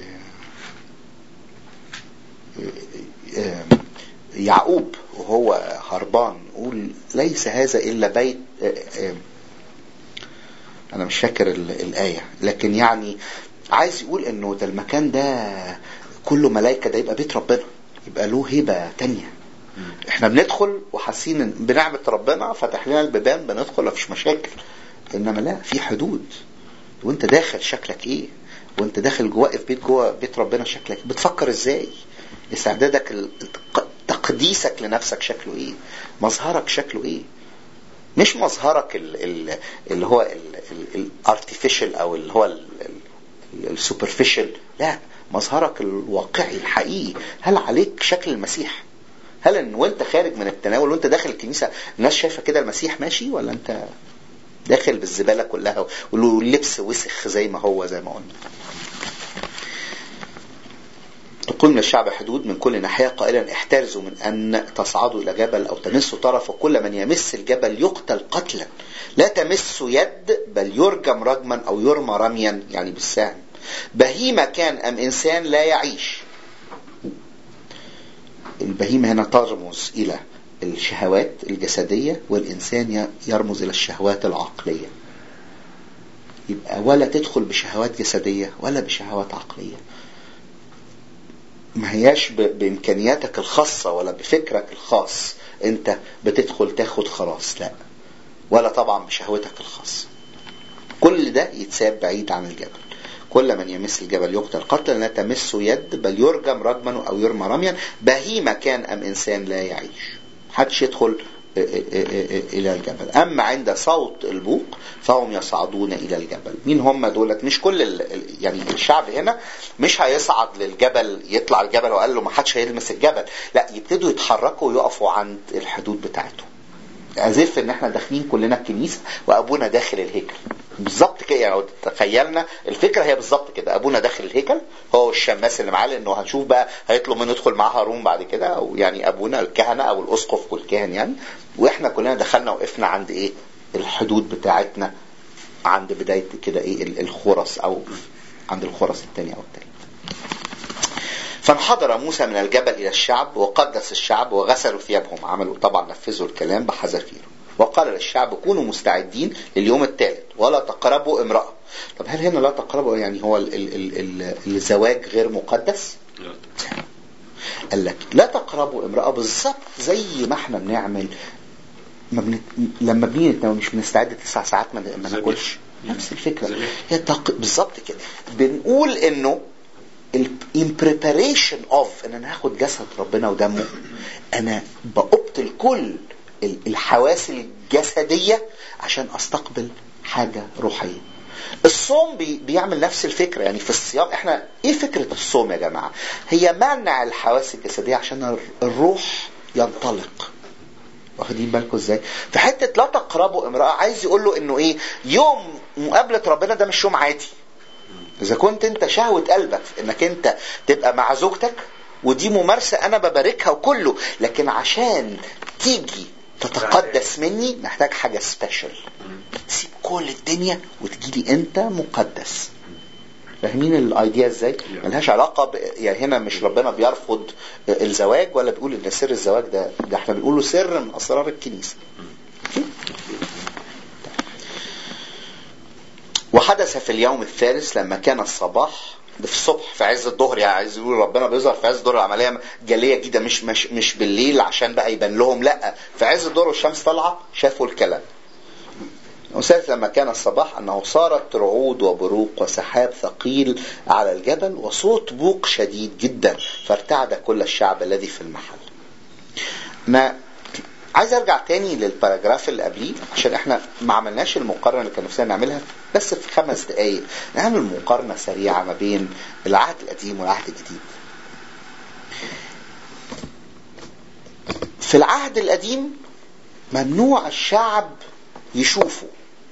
آه، يعقوب وهو هربان يقول ليس هذا الا بيت آه، آه، انا مش فاكر ال- الايه لكن يعني عايز يقول انه ده المكان ده كله ملائكه ده يبقى بيت ربنا يبقى له هبه تانية احنا بندخل وحاسين إن بنعمه ربنا فتح لنا البيبان بندخل مفيش مشاكل انما لا في حدود وانت داخل شكلك ايه وانت داخل جوه في بيت جوه بيت ربنا شكلك إيه؟ بتفكر ازاي استعدادك ال- التق- تقديسك لنفسك شكله ايه مظهرك شكله ايه مش مظهرك ال- ال- اللي هو الارتفيشال او اللي هو السوبرفيشال لا مظهرك الواقعي الحقيقي هل عليك شكل المسيح هل ان وانت خارج من التناول وانت داخل الكنيسه الناس شايفه كده المسيح ماشي ولا انت داخل بالزباله كلها واللبس وسخ زي ما هو زي ما قلنا تقول من الشعب حدود من كل ناحية قائلا احترزوا من أن تصعدوا إلى جبل أو تمسوا طرف وكل من يمس الجبل يقتل قتلا لا تمسوا يد بل يرجم رجما أو يرمى رميا يعني بالسهم بهيمة كان أم إنسان لا يعيش البهيمة هنا ترمز إلى الشهوات الجسدية والإنسان يرمز إلى الشهوات العقلية يبقى ولا تدخل بشهوات جسدية ولا بشهوات عقلية ما هياش ب- بإمكانياتك الخاصة ولا بفكرك الخاص أنت بتدخل تاخد خلاص لا ولا طبعا بشهوتك الخاصة كل ده يتساب بعيد عن الجبل كل من يمس الجبل يقتل قتلا لا تمس يد بل يرجم رجما أو يرمى رميا بهيمة كان أم إنسان لا يعيش محدش يدخل إلى الجبل أما عند صوت البوق فهم يصعدون إلى الجبل مين هم دولت مش كل ال... ال- يعني الشعب هنا مش هيصعد للجبل يطلع الجبل وقال له ما حدش هيلمس الجبل لا يبتدوا يتحركوا ويقفوا عند الحدود بتاعتهم أزف إن إحنا داخلين كلنا الكنيسة وأبونا داخل الهيكل بالظبط كده يعني لو تخيلنا الفكرة هي بالظبط كده أبونا داخل الهيكل هو الشماس اللي معاه لأنه هنشوف بقى هيطلب منه يدخل معاه هارون بعد كده أو يعني أبونا الكهنة أو الأسقف والكاهن يعني وإحنا كلنا دخلنا وقفنا عند إيه الحدود بتاعتنا عند بداية كده إيه ال- الخرس أو عند الخرس الثانية أو الثالث فانحدر موسى من الجبل إلى الشعب وقدس الشعب وغسلوا ثيابهم عملوا طبعا نفذوا الكلام بحذافيره وقال للشعب كونوا مستعدين لليوم الثالث ولا تقربوا امرأة طب هل هنا لا تقربوا يعني هو ال ال ال ال الزواج غير مقدس لا. قال لك لا تقربوا امرأة بالظبط زي ما احنا بنعمل ما بن... لما بنيجي نتناول مش بنستعد تسع ساعات ما ما زي ناكلش نفس الفكرة زي هي تق... بالظبط كده بنقول انه ال in preparation of ان انا هاخد جسد ربنا ودمه انا بأبطل كل ال- الحواس الجسدية عشان استقبل حاجة روحية الصوم بي بيعمل نفس الفكرة يعني في الصيام احنا ايه فكرة الصوم يا جماعة هي منع الحواس الجسدية عشان الر- الروح ينطلق واخدين بالكم ازاي في حتة لا تقربوا امرأة عايز يقول له انه ايه يوم مقابلة ربنا ده مش يوم عادي اذا كنت انت شهوة قلبك انك انت تبقى مع زوجتك ودي ممارسة انا بباركها وكله لكن عشان تيجي تتقدس مني محتاج حاجة سبيشال تسيب كل الدنيا وتجيلي انت مقدس فاهمين الايديا ازاي؟ ملهاش علاقه ب... يعني هنا مش ربنا بيرفض الزواج ولا بيقول ان سر الزواج ده ده احنا بنقوله سر من اسرار الكنيسه. وحدث في اليوم الثالث لما كان الصباح ده في الصبح في عز الظهر يعني عايز يقول ربنا بيظهر في عز الظهر العمليه جاليه جدا مش مش مش بالليل عشان بقى يبان لهم لا في عز الظهر والشمس طالعه شافوا الكلام وثالث لما كان الصباح أنه صارت رعود وبروق وسحاب ثقيل على الجبل وصوت بوق شديد جدا فارتعد كل الشعب الذي في المحل ما عايز ارجع تاني للباراجراف اللي قبليه عشان احنا ما عملناش المقارنه اللي كان نفسنا نعملها بس في خمس دقائق نعمل مقارنه سريعه ما بين العهد القديم والعهد الجديد. في العهد القديم ممنوع الشعب يشوفوا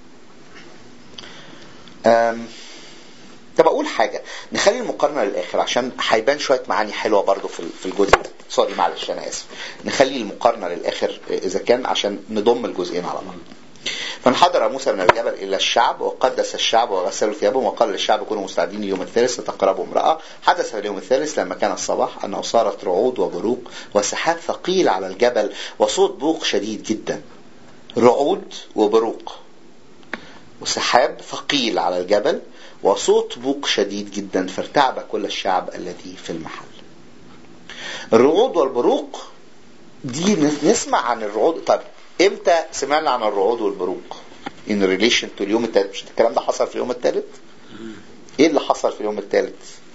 أم، طب اقول حاجه نخلي المقارنه للاخر عشان هيبان شويه معاني حلوه برضو في في الجزء ده سوري معلش انا اسف نخلي المقارنه للاخر اذا كان عشان نضم الجزئين على بعض فانحدر موسى من الجبل الى الشعب وقدس الشعب وغسلوا ثيابهم وقال للشعب كونوا مستعدين اليوم الثالث ستقربوا امراه حدث في اليوم الثالث لما كان الصباح انه صارت رعود وبروق وسحاب ثقيل على الجبل وصوت بوق شديد جدا رعود وبروق وسحاب ثقيل على الجبل وصوت بوق شديد جدا فارتعب كل الشعب الذي في المحل الرعود والبروق دي نسمع عن الرعود طب امتى سمعنا عن الرعود والبروق in relation to اليوم الثالث مش الكلام ده حصل في اليوم الثالث ايه اللي حصل في اليوم الثالث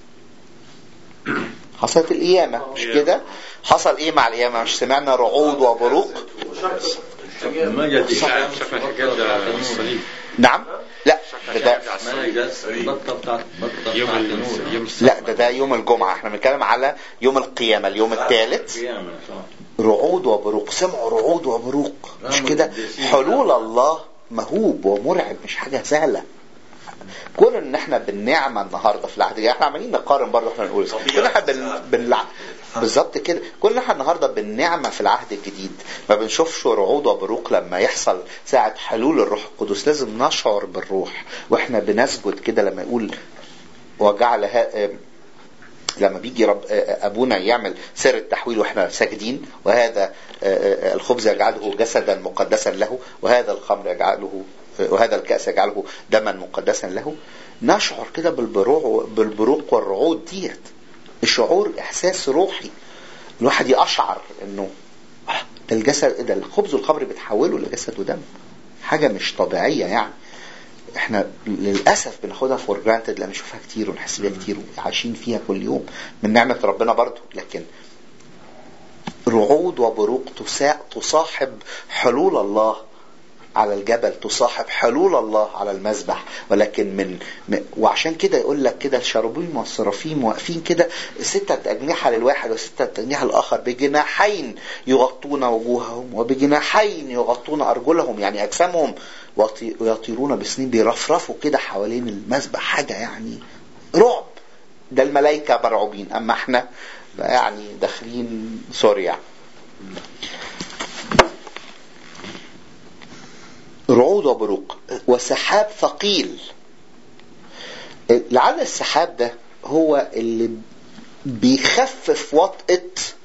حصلت القيامة مش كده حصل ايه مع القيامة مش سمعنا رعود وبروق ما جت الشام شكل الحكاية ده الصليب نعم لا ده, ده ما جت بطة بتاعت بطة يوم بتاعت ال- النور يوم السبت لا ده ده يوم الجمعة احنا بنتكلم على يوم القيامة اليوم الثالث قيامة صح رعود وبروق سمعوا رعود وبروق مش نعم، كده القديسين. حلول الله مهوب ومرعب مش حاجة سهلة كون ان احنا بالنعمه النهارده في العهد الجديد احنا عمالين نقارن برضه احنا نقول كون احنا بال... بال... بالظبط كده كون ان احنا النهارده بالنعمه في العهد الجديد ما بنشوفش رعود وبروق لما يحصل ساعه حلول الروح القدس لازم نشعر بالروح واحنا بنسجد كده لما يقول وجعل ها... لما بيجي رب ابونا يعمل سر التحويل واحنا ساجدين وهذا الخبز يجعله جسدا مقدسا له وهذا الخمر يجعله وهذا الكأس يجعله دما مقدسا له نشعر كده بالبروق بالبروق والرعود ديت الشعور احساس روحي الواحد يقشعر انه ده الجسد ده الخبز والخمر بتحوله لجسد ودم حاجه مش طبيعيه يعني احنا للاسف بناخدها فور جرانتد لان نشوفها كتير ونحس بيها كتير وعايشين فيها كل يوم من نعمه ربنا برضو لكن رعود وبروق تصاحب حلول الله على الجبل تصاحب حلول الله على المذبح ولكن من وعشان كده يقول لك كده الشروبيم والسرافيم واقفين كده ستة أجنحة للواحد وستة أجنحة للآخر بجناحين يغطون وجوههم وبجناحين يغطون أرجلهم يعني أجسامهم ويطيرون بسنين بيرفرفوا كده حوالين المذبح حاجة يعني رعب ده الملائكة مرعوبين أما احنا يعني داخلين سوري يعني رعود وبروق وسحاب ثقيل لعل السحاب ده هو اللي بيخفف وطأة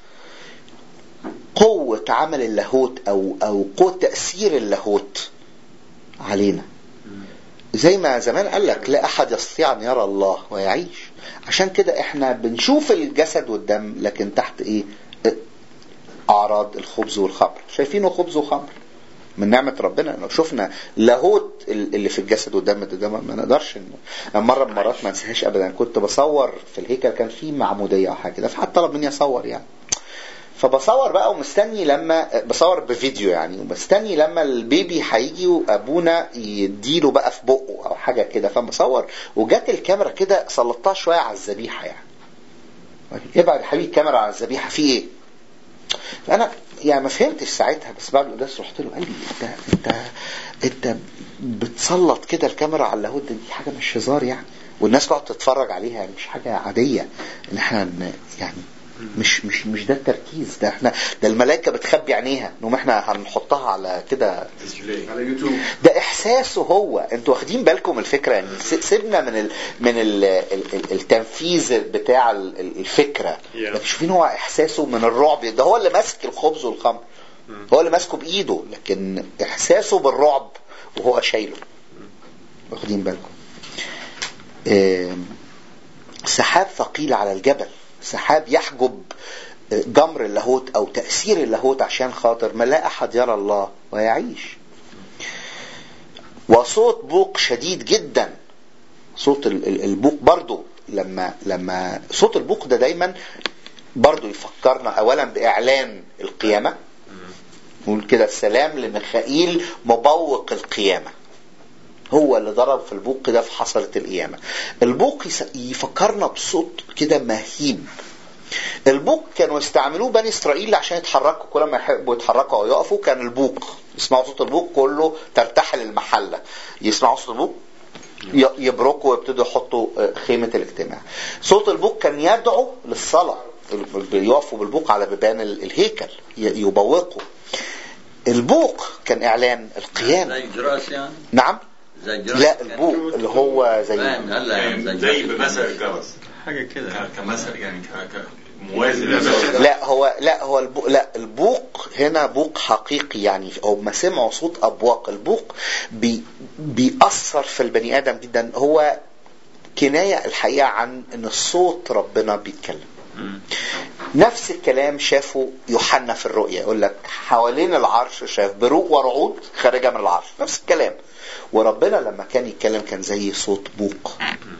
قوة عمل اللاهوت أو أو قوة تأثير اللاهوت علينا زي ما زمان قال لك لا أحد يستطيع أن يرى الله ويعيش عشان كده احنا بنشوف الجسد والدم لكن تحت ايه أعراض الخبز والخمر شايفينه خبز وخمر من نعمة ربنا لو شفنا لاهوت اللي في الجسد والدم ده, ده ما نقدرش انه مرة من المرات ما انساهاش ابدا كنت بصور في الهيكل كان في معمودية او حاجة كده فحد طلب مني اصور يعني فبصور بقى ومستني لما بصور بفيديو يعني ومستني لما البيبي هيجي وابونا يديله بقى في بقه او حاجه كده فبصور وجت الكاميرا كده سلطتها شويه على الذبيحه يعني ابعد يا حبيبي الكاميرا على الذبيحه في ايه؟ فانا يعني ما فهمتش ساعتها بس بعد القداس رحت له قال لي انت انت انت بتسلط كده الكاميرا على اللاهوت ده دي حاجه مش هزار يعني والناس تقعد تتفرج عليها يعني مش حاجه عاديه ان احنا ن- يعني مش مش مش ده التركيز ده احنا ده الملائكه بتخبي عينيها انهم احنا هنحطها على كده تسجيلية على يوتيوب ده احساسه هو انتوا واخدين بالكم الفكره يعني س- سيبنا من ال من ال ال ال التنفيذ بتاع ال- ال- الفكره Yeah. لكن شوفين هو احساسه من الرعب ده هو اللي ماسك الخبز والخمر هو اللي ماسكه بايده لكن احساسه بالرعب وهو شايله واخدين بالكم آم، سحاب ثقيل على الجبل سحاب يحجب جمر اللاهوت او تاثير اللاهوت عشان خاطر ما لا احد يرى الله ويعيش وصوت بوق شديد جدا صوت ال- ال- البوق برضو لما لما صوت البوق ده دايما برضو يفكرنا اولا باعلان القيامه نقول كده السلام لميخائيل مبوق القيامه هو اللي ضرب في البوق ده في حصلة القيامة البوق يس- يفكرنا بصوت كده مهيب البوق كانوا يستعملوه بني اسرائيل عشان يتحركوا كل ما يحبوا يتحركوا او يقفوا كان البوق يسمعوا صوت البوق كله ترتحل المحله يسمعوا صوت البوق ي- يبركوا ويبتدوا يحطوا آه، خيمه الاجتماع صوت البوق كان يدعو للصلاه يقفوا بالبوق على بيبان ال- الهيكل ي- يبوقوا البوق كان اعلان القيامه زي جراس يعني نعم زي جراس لا كان- البوق اللي هو زي فاهم هلا يعني يعني زي زي جراس بمثل كان- الجرس حاجة كده ك- كمثل يعني ك- ك- موازي لمثل لا هو لا هو البوق لا البوق هنا بوق حقيقي يعني هم سمعوا صوت ابواق البوق بي بيأثر في البني ادم جدا هو كنايه الحقيقه عن ان صوت ربنا بيتكلم نفس الكلام شافه يوحنا في الرؤيا يقول لك حوالين العرش شاف بروق ورعود خارجه من العرش نفس الكلام وربنا لما كان يتكلم كان زي صوت بوق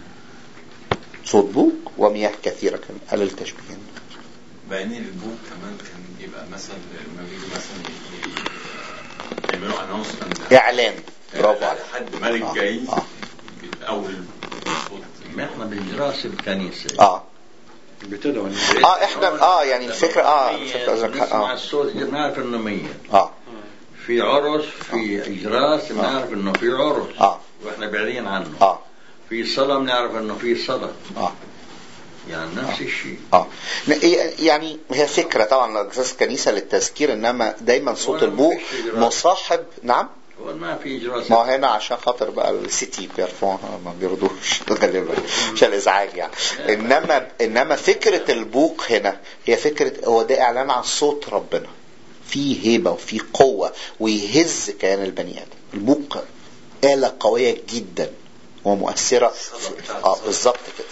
صوت بوق ومياه كثيره كان قال التشبيه بعدين البوك كمان كان يبقى مثلا لما بيجوا مثلا ي- ي- يعملوا اناونسمنت اعلان برافو عليك حد ملك آه، جاي آه. اول صوت احنا بالجراس الكنيسه اه بتدعو إن اه احنا اه يعني الفكره اه الفكره قصدك نسمع اه الصوت بنعرف انه ميت اه في عرس في اجراس بنعرف انه في عرس اه واحنا بعيدين عنه اه في صلاة بنعرف انه في صلاة اه يعني نفس الشيء اه يعني هي فكره طبعا اساس كنيسه للتذكير انما دايما صوت ولا البوق مفيش إجراء. مصاحب نعم هو ما في اجراس ما هو هنا عشان خاطر بقى السيتي بيرفون ما بيرضوش غالبا عشان الازعاج يعني انما انما فكره البوق هنا هي فكره هو ده اعلان عن صوت ربنا في هيبه وفي قوه ويهز كيان البني ادم البوق آلة قوية جدا ومؤثرة في- اه بالظبط كده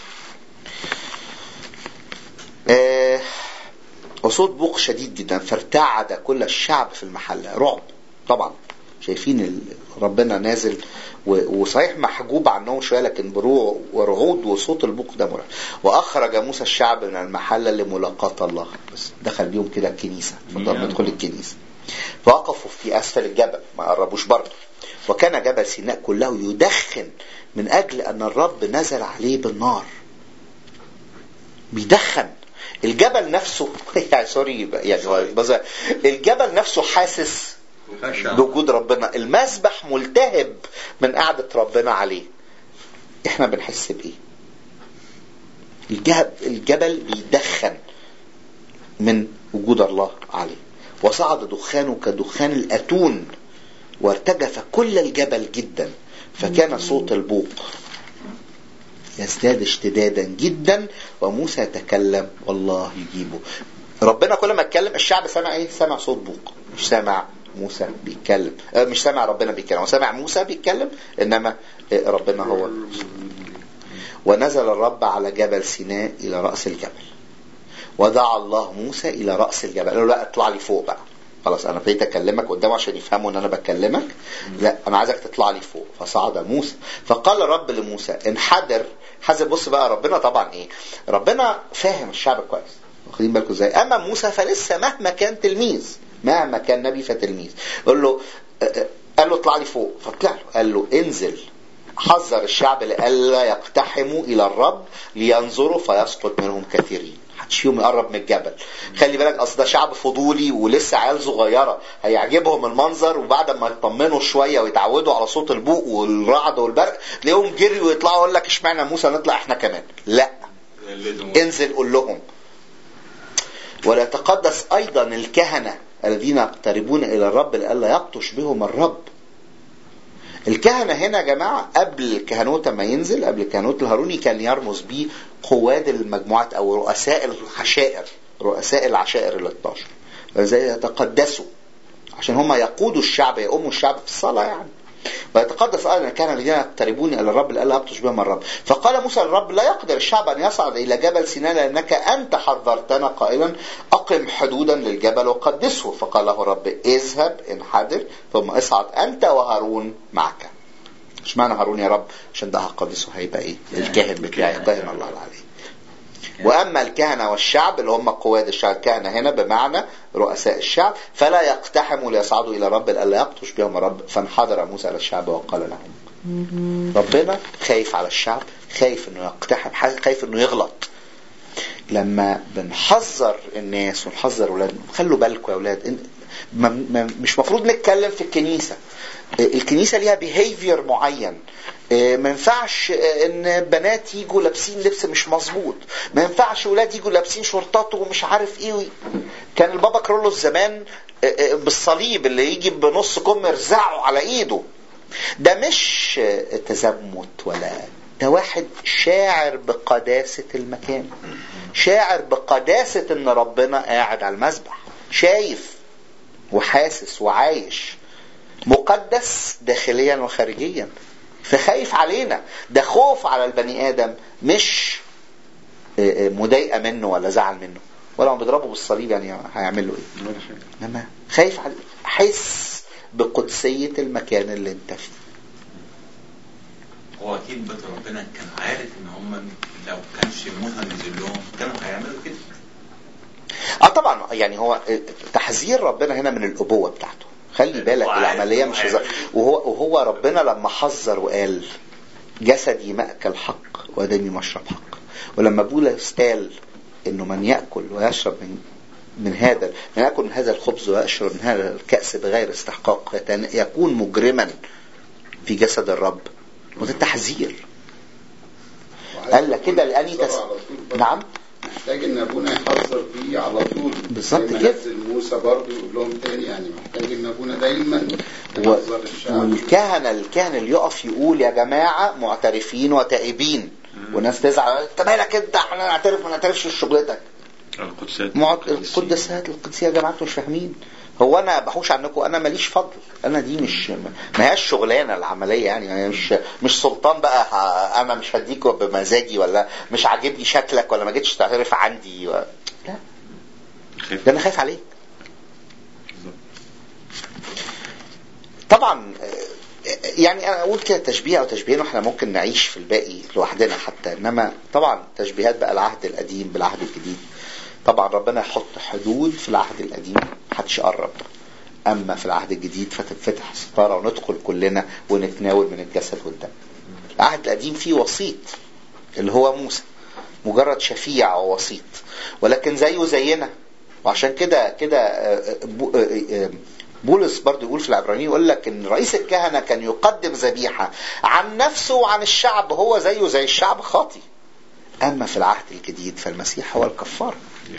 آه وصوت بوق شديد جدا فارتعد كل الشعب في المحلة رعب طبعا شايفين ال- ربنا نازل و- وصحيح محجوب عنهم شويه لكن بروع ورعود وصوت البوق ده مرعب واخرج موسى الشعب من المحله لملاقاه الله بس دخل بيهم كده الكنيسه فضل نعم. ندخل الكنيسه فوقفوا في اسفل الجبل ما قربوش برضه وكان جبل سيناء كله يدخن من اجل ان الرب نزل عليه بالنار بيدخن الجبل نفسه يعني سوري يعني هو بس الجبل نفسه حاسس خشع بوجود ربنا المسبح ملتهب من قعدة ربنا عليه احنا بنحس بايه الجبل, الجبل بيدخن من وجود الله عليه وصعد دخانه كدخان الأتون وارتجف كل الجبل جدا فكان صوت البوق يزداد اشتدادا جدا وموسى يتكلم والله يجيبه ربنا كل ما اتكلم الشعب سمع ايه سمع صوت بوق مش سمع موسى بيتكلم آه، مش سامع ربنا بيتكلم هو سامع موسى بيتكلم انما آه، ربنا هو ونزل الرب على جبل سيناء الى راس الجبل ودعا الله موسى الى راس الجبل قال له لا اطلع لي فوق بقى خلاص انا ابتديت اكلمك قدامه عشان يفهموا ان انا بكلمك لا انا عايزك تطلع لي فوق فصعد موسى فقال الرب لموسى انحدر حسب بص بقى ربنا طبعا ايه ربنا فاهم الشعب كويس واخدين بالكم ازاي اما موسى فلسه مهما كان تلميذ مهما كان نبي فتلميذ يقول له آه، آه، قال له اطلع لي فوق فطلع له قال له انزل حذر الشعب لئلا يقتحموا الى الرب لينظروا فيسقط منهم كثيرين محدش فيهم يقرب من الجبل خلي بالك اصل ده شعب فضولي ولسه عيال صغيره هيعجبهم المنظر وبعد ما يطمنوا شويه ويتعودوا على صوت البوق والرعد والبرق تلاقيهم جريوا ويطلعوا يقول لك اشمعنى موسى نطلع احنا كمان لا انزل قول لهم ولا تقدس ايضا الكهنه الذين يقتربون الى الرب لئلا يبطش بهم الرب الكهنه هنا يا جماعه قبل كهنوت ما ينزل قبل كهنوت الهاروني كان يرمز بيه قواد المجموعات او رؤساء العشائر رؤساء العشائر ال 12 زي يتقدسوا عشان هم يقودوا الشعب يقوموا الشعب في الصلاه يعني ويتقدس ايضا كان الذين يقتربون الى الرب لئلا يبطش بهم الرب فقال موسى للرب لا يقدر الشعب ان يصعد الى جبل سيناء لانك انت حذرتنا قائلا اقم حدودا للجبل وقدسه فقال له الرب اذهب انحدر ثم اصعد انت وهارون معك اشمعنى هارون يا رب عشان ده هقدسه هيبقى ايه الكاهن بتاعي كاهن الله العلي واما الكهنه والشعب اللي هم قواد الشعب الكهنه هنا بمعنى رؤساء الشعب فلا يقتحموا ليصعدوا الى رب الا يبطش بهم الرب فانحدر موسى على الشعب وقال لهم ربنا خايف على الشعب خايف انه يقتحم خايف انه يغلط لما بنحذر الناس ونحذر اولادنا خلوا بالكم يا اولاد مش مفروض نتكلم في الكنيسه الكنيسه ليها بيهيفير معين ما ينفعش ان بنات يجوا لابسين لبس مش مظبوط ما ينفعش ولاد يجوا لابسين شورتات ومش عارف ايه كان البابا كرولوس زمان بالصليب اللي يجي بنص كم يرزعه على ايده ده مش تزمت ولا ده واحد شاعر بقداسة المكان شاعر بقداسة ان ربنا قاعد على المسبح شايف وحاسس وعايش مقدس داخليا وخارجيا فخايف علينا ده خوف على البني ادم مش مضايقه منه ولا زعل منه ولا بيضربه بالصليب يعني هيعمل له ايه انما خايف عليه حس بقدسيه المكان اللي انت فيه هو اكيد بيت ربنا كان عارف ان هم لو كانش موسى نزل لهم كانوا هيعملوا كده اه طبعا يعني هو تحذير ربنا هنا من الابوه بتاعته خلي بالك العمليه مش هزار وهو وهو ربنا لما حذر وقال جسدي ماكل حق ودمي مشرب حق ولما بولس قال انه من ياكل ويشرب من من هذا من ياكل من هذا الخبز ويشرب من هذا الكاس بغير استحقاق يكون مجرما في جسد الرب وده تحذير قال لك كده لاني تس... نعم محتاج ان ابونا يحذر بيه على طول بالظبط زي ما كده. نزل موسى برضه يقول لهم تاني يعني محتاج ان ابونا دايما و... يحذر الشعب والكهنة الكهنة اللي يقف يقول يا جماعة معترفين وتائبين والناس تزعل انت مالك انت احنا نعترف ما نعترفش شغلتك القدسات معت... القدسات القدسية يا جماعة انتوا مش فاهمين هو انا بحوش عنكم انا ماليش فضل انا دي مش ما هياش شغلانه العمليه يعني, يعني مش مش سلطان بقى ه... انا مش هديكوا بمزاجي ولا مش عاجبني شكلك ولا ما جيتش تعترف عندي و... لا خايف ده انا خايف عليك طبعا آه، يعني انا اقول كده تشبيه او تشبيهين واحنا ممكن نعيش في الباقي لوحدنا حتى انما طبعا تشبيهات بقى العهد القديم بالعهد الجديد طبعا ربنا يحط حدود في العهد القديم محدش يقرب اما في العهد الجديد فتتفتح ستاره وندخل كلنا ونتناول من الجسد والدم العهد القديم فيه وسيط اللي هو موسى مجرد شفيع ووسيط ولكن زيه زينا وعشان كده كده آه، بو- آه، آه، بولس برضه يقول في العبرانيين يقول لك ان رئيس الكهنه كان يقدم ذبيحه عن نفسه وعن الشعب هو زيه زي الشعب خاطي اما في العهد الجديد فالمسيح هو الكفاره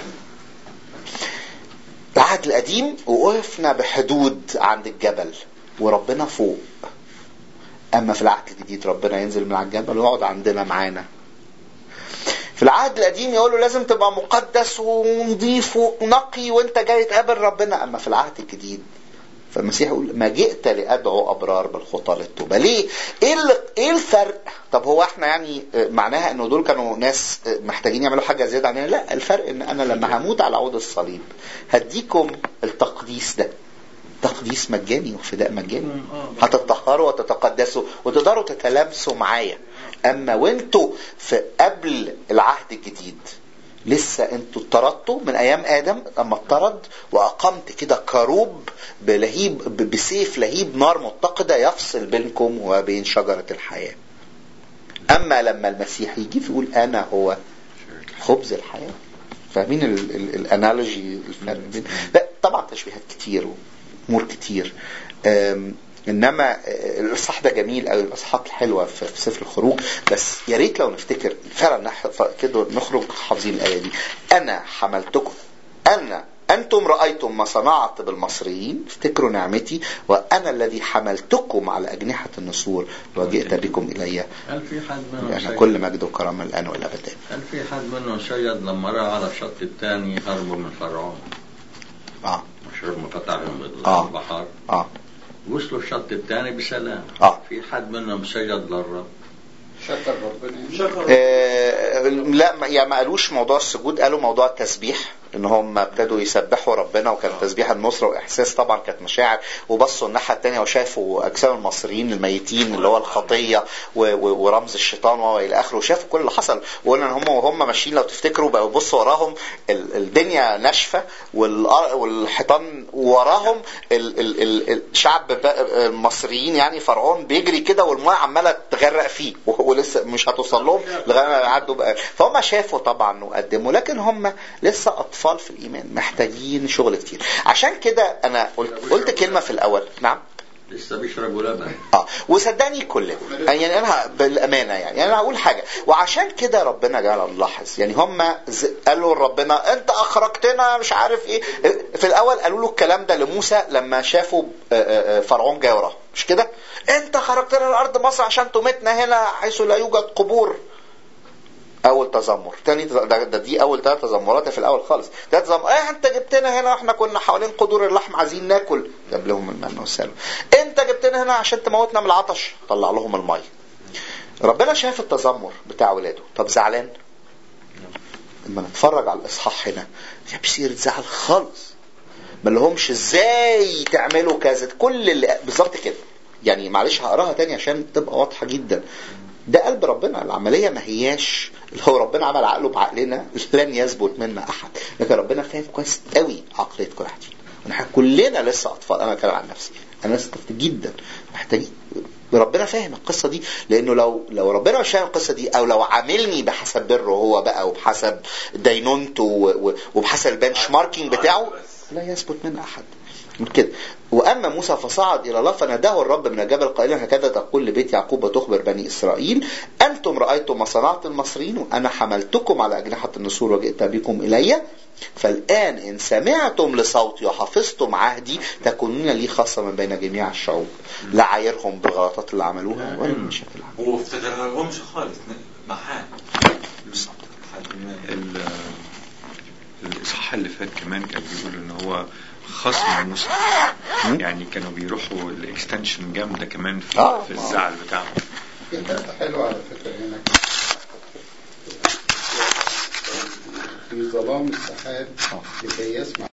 العهد القديم وقفنا بحدود عند الجبل وربنا فوق اما في العهد الجديد ربنا ينزل من على الجبل ويقعد عندنا معانا في العهد القديم يقول له لازم تبقى مقدس ونظيف ونقي وانت جاي تقابل ربنا اما في العهد الجديد فالمسيح يقول ما جئت لادعو ابرار بالخطى للتوبه ليه ايه اللي ايه الفرق طب هو احنا يعني آه، معناها انه دول كانوا ناس آه، محتاجين يعملوا حاجه زياده عننا لا الفرق ان انا لما هموت على عود الصليب هديكم التقديس ده تقديس مجاني وفداء مجاني هتتطهروا وتتقدسوا وتقدروا تتلامسوا معايا اما وانتوا في قبل العهد الجديد لسه انتوا اتطردتوا من ايام ادم اما اتطرد واقمت كده كروب بلهيب ب- بسيف لهيب نار متقده يفصل بينكم وبين شجره الحياه اما لما المسيح يجي يقول انا هو خبز الحياه فاهمين ال- ال- الانالوجي الفرق بين لا طبعا تشبيهات كتير وامور كتير أم، انما آه، الاصحاح ده جميل قوي الاصحاحات الحلوه في في سفر الخروج بس يا ريت لو نفتكر فعلا نح- كده نخرج حافظين الايه دي انا حملتكم انا انتم رايتم ما صنعت بالمصريين افتكروا نعمتي وانا الذي حملتكم على اجنحه النسور وجئت بكم الي هل في حد منهم لان سجد؟ كل مجد وكرامه الان والابد هل في حد منهم سجد لما رأى على الشط الثاني هربوا من فرعون اه مش ربنا فتح لهم آه. البحر اه وصلوا الشط الثاني بسلام آه. في حد منهم سجد للرب شكر ربنا يعني. شكر آه، لا ما- يعني ما قالوش موضوع السجود قالوا موضوع التسبيح ان هم ابتدوا يسبحوا ربنا وكان تسبيح النصره واحساس طبعا كانت مشاعر وبصوا الناحيه الثانيه وشافوا اجسام المصريين الميتين اللي هو الخطيه و- و- ورمز الشيطان والى اخره وشافوا كل اللي حصل وقلنا ان هم وهم ماشيين لو تفتكروا بقوا يبصوا وراهم ال- الدنيا ناشفه والأر- والحيطان وراهم ال- ال- ال- الشعب بقى- المصريين يعني فرعون بيجري كده والميه عماله تغرق فيه وهو ولسه مش هتوصل لهم لغايه ما يعدوا بقى فهم شافوا طبعا وقدموا لكن هم لسه اطفال في الايمان محتاجين شغل كتير عشان كده انا قلت قلت كلمه في الاول نعم لسه بيشربوا لبن اه وصدقني كلنا يعني انا بالامانه يعني انا هقول حاجه وعشان كده ربنا جعل نلاحظ يعني هم ز- قالوا لربنا انت اخرجتنا مش عارف ايه في الاول قالوا له الكلام ده لموسى لما شافوا آه، آه، آه، فرعون جاي وراه مش كده انت خرجتنا لارض مصر عشان تمتنا هنا حيث لا يوجد قبور اول تذمر تاني تز- ده, ده دي اول ثلاث تذمرات في الاول خالص ده تذمر ايه انت جبتنا هنا واحنا كنا حوالين قدور اللحم عايزين ناكل جاب لهم المن والسلوى انت جبتنا هنا عشان تموتنا من العطش طلع لهم الميه ربنا شاف التذمر بتاع ولاده طب زعلان لما نتفرج على الاصحاح هنا جاب سيره زعل خالص ما لهمش ازاي تعملوا كذا كل اللي بالظبط كده يعني معلش هقراها تاني عشان تبقى واضحه جدا ده قلب ربنا العمليه ما هياش اللي هو ربنا عمل عقله بعقلنا لن يثبت منا احد لكن ربنا فاهم كويس قوي عقليه كل واحد فينا ونحن كلنا لسه اطفال انا بتكلم عن نفسي انا لسه طفل جدا محتاجين ربنا فاهم القصه دي لانه لو لو ربنا مش فاهم القصه دي او لو عاملني بحسب بره هو بقى وبحسب دينونته و- و- وبحسب البنش ماركينج بتاعه لا يثبت منا احد من كده واما موسى فصعد الى الله فناداه الرب من الجبل قائلا هكذا تقول لبيت يعقوب وتخبر بني اسرائيل انتم رايتم ما صنعت المصريين وانا حملتكم على اجنحه النسور وجئت بكم الي فالان ان سمعتم لصوتي وحفظتم عهدي تكونون لي خاصه من بين جميع الشعوب لا عايرهم بالغلطات اللي عملوها ولا المشاكل اللي عملوها هو افتكرها لهمش خالص معاه لحد ما ال- الاصحاح اللي فات كمان كان بيقول ان هو خصم موسى يعني كانوا بيروحوا الاكستنشن جامده كمان في, آه. في الزعل بتاعهم في حته حلوه على فكره هنا في ظلام السحاب لكي يسمع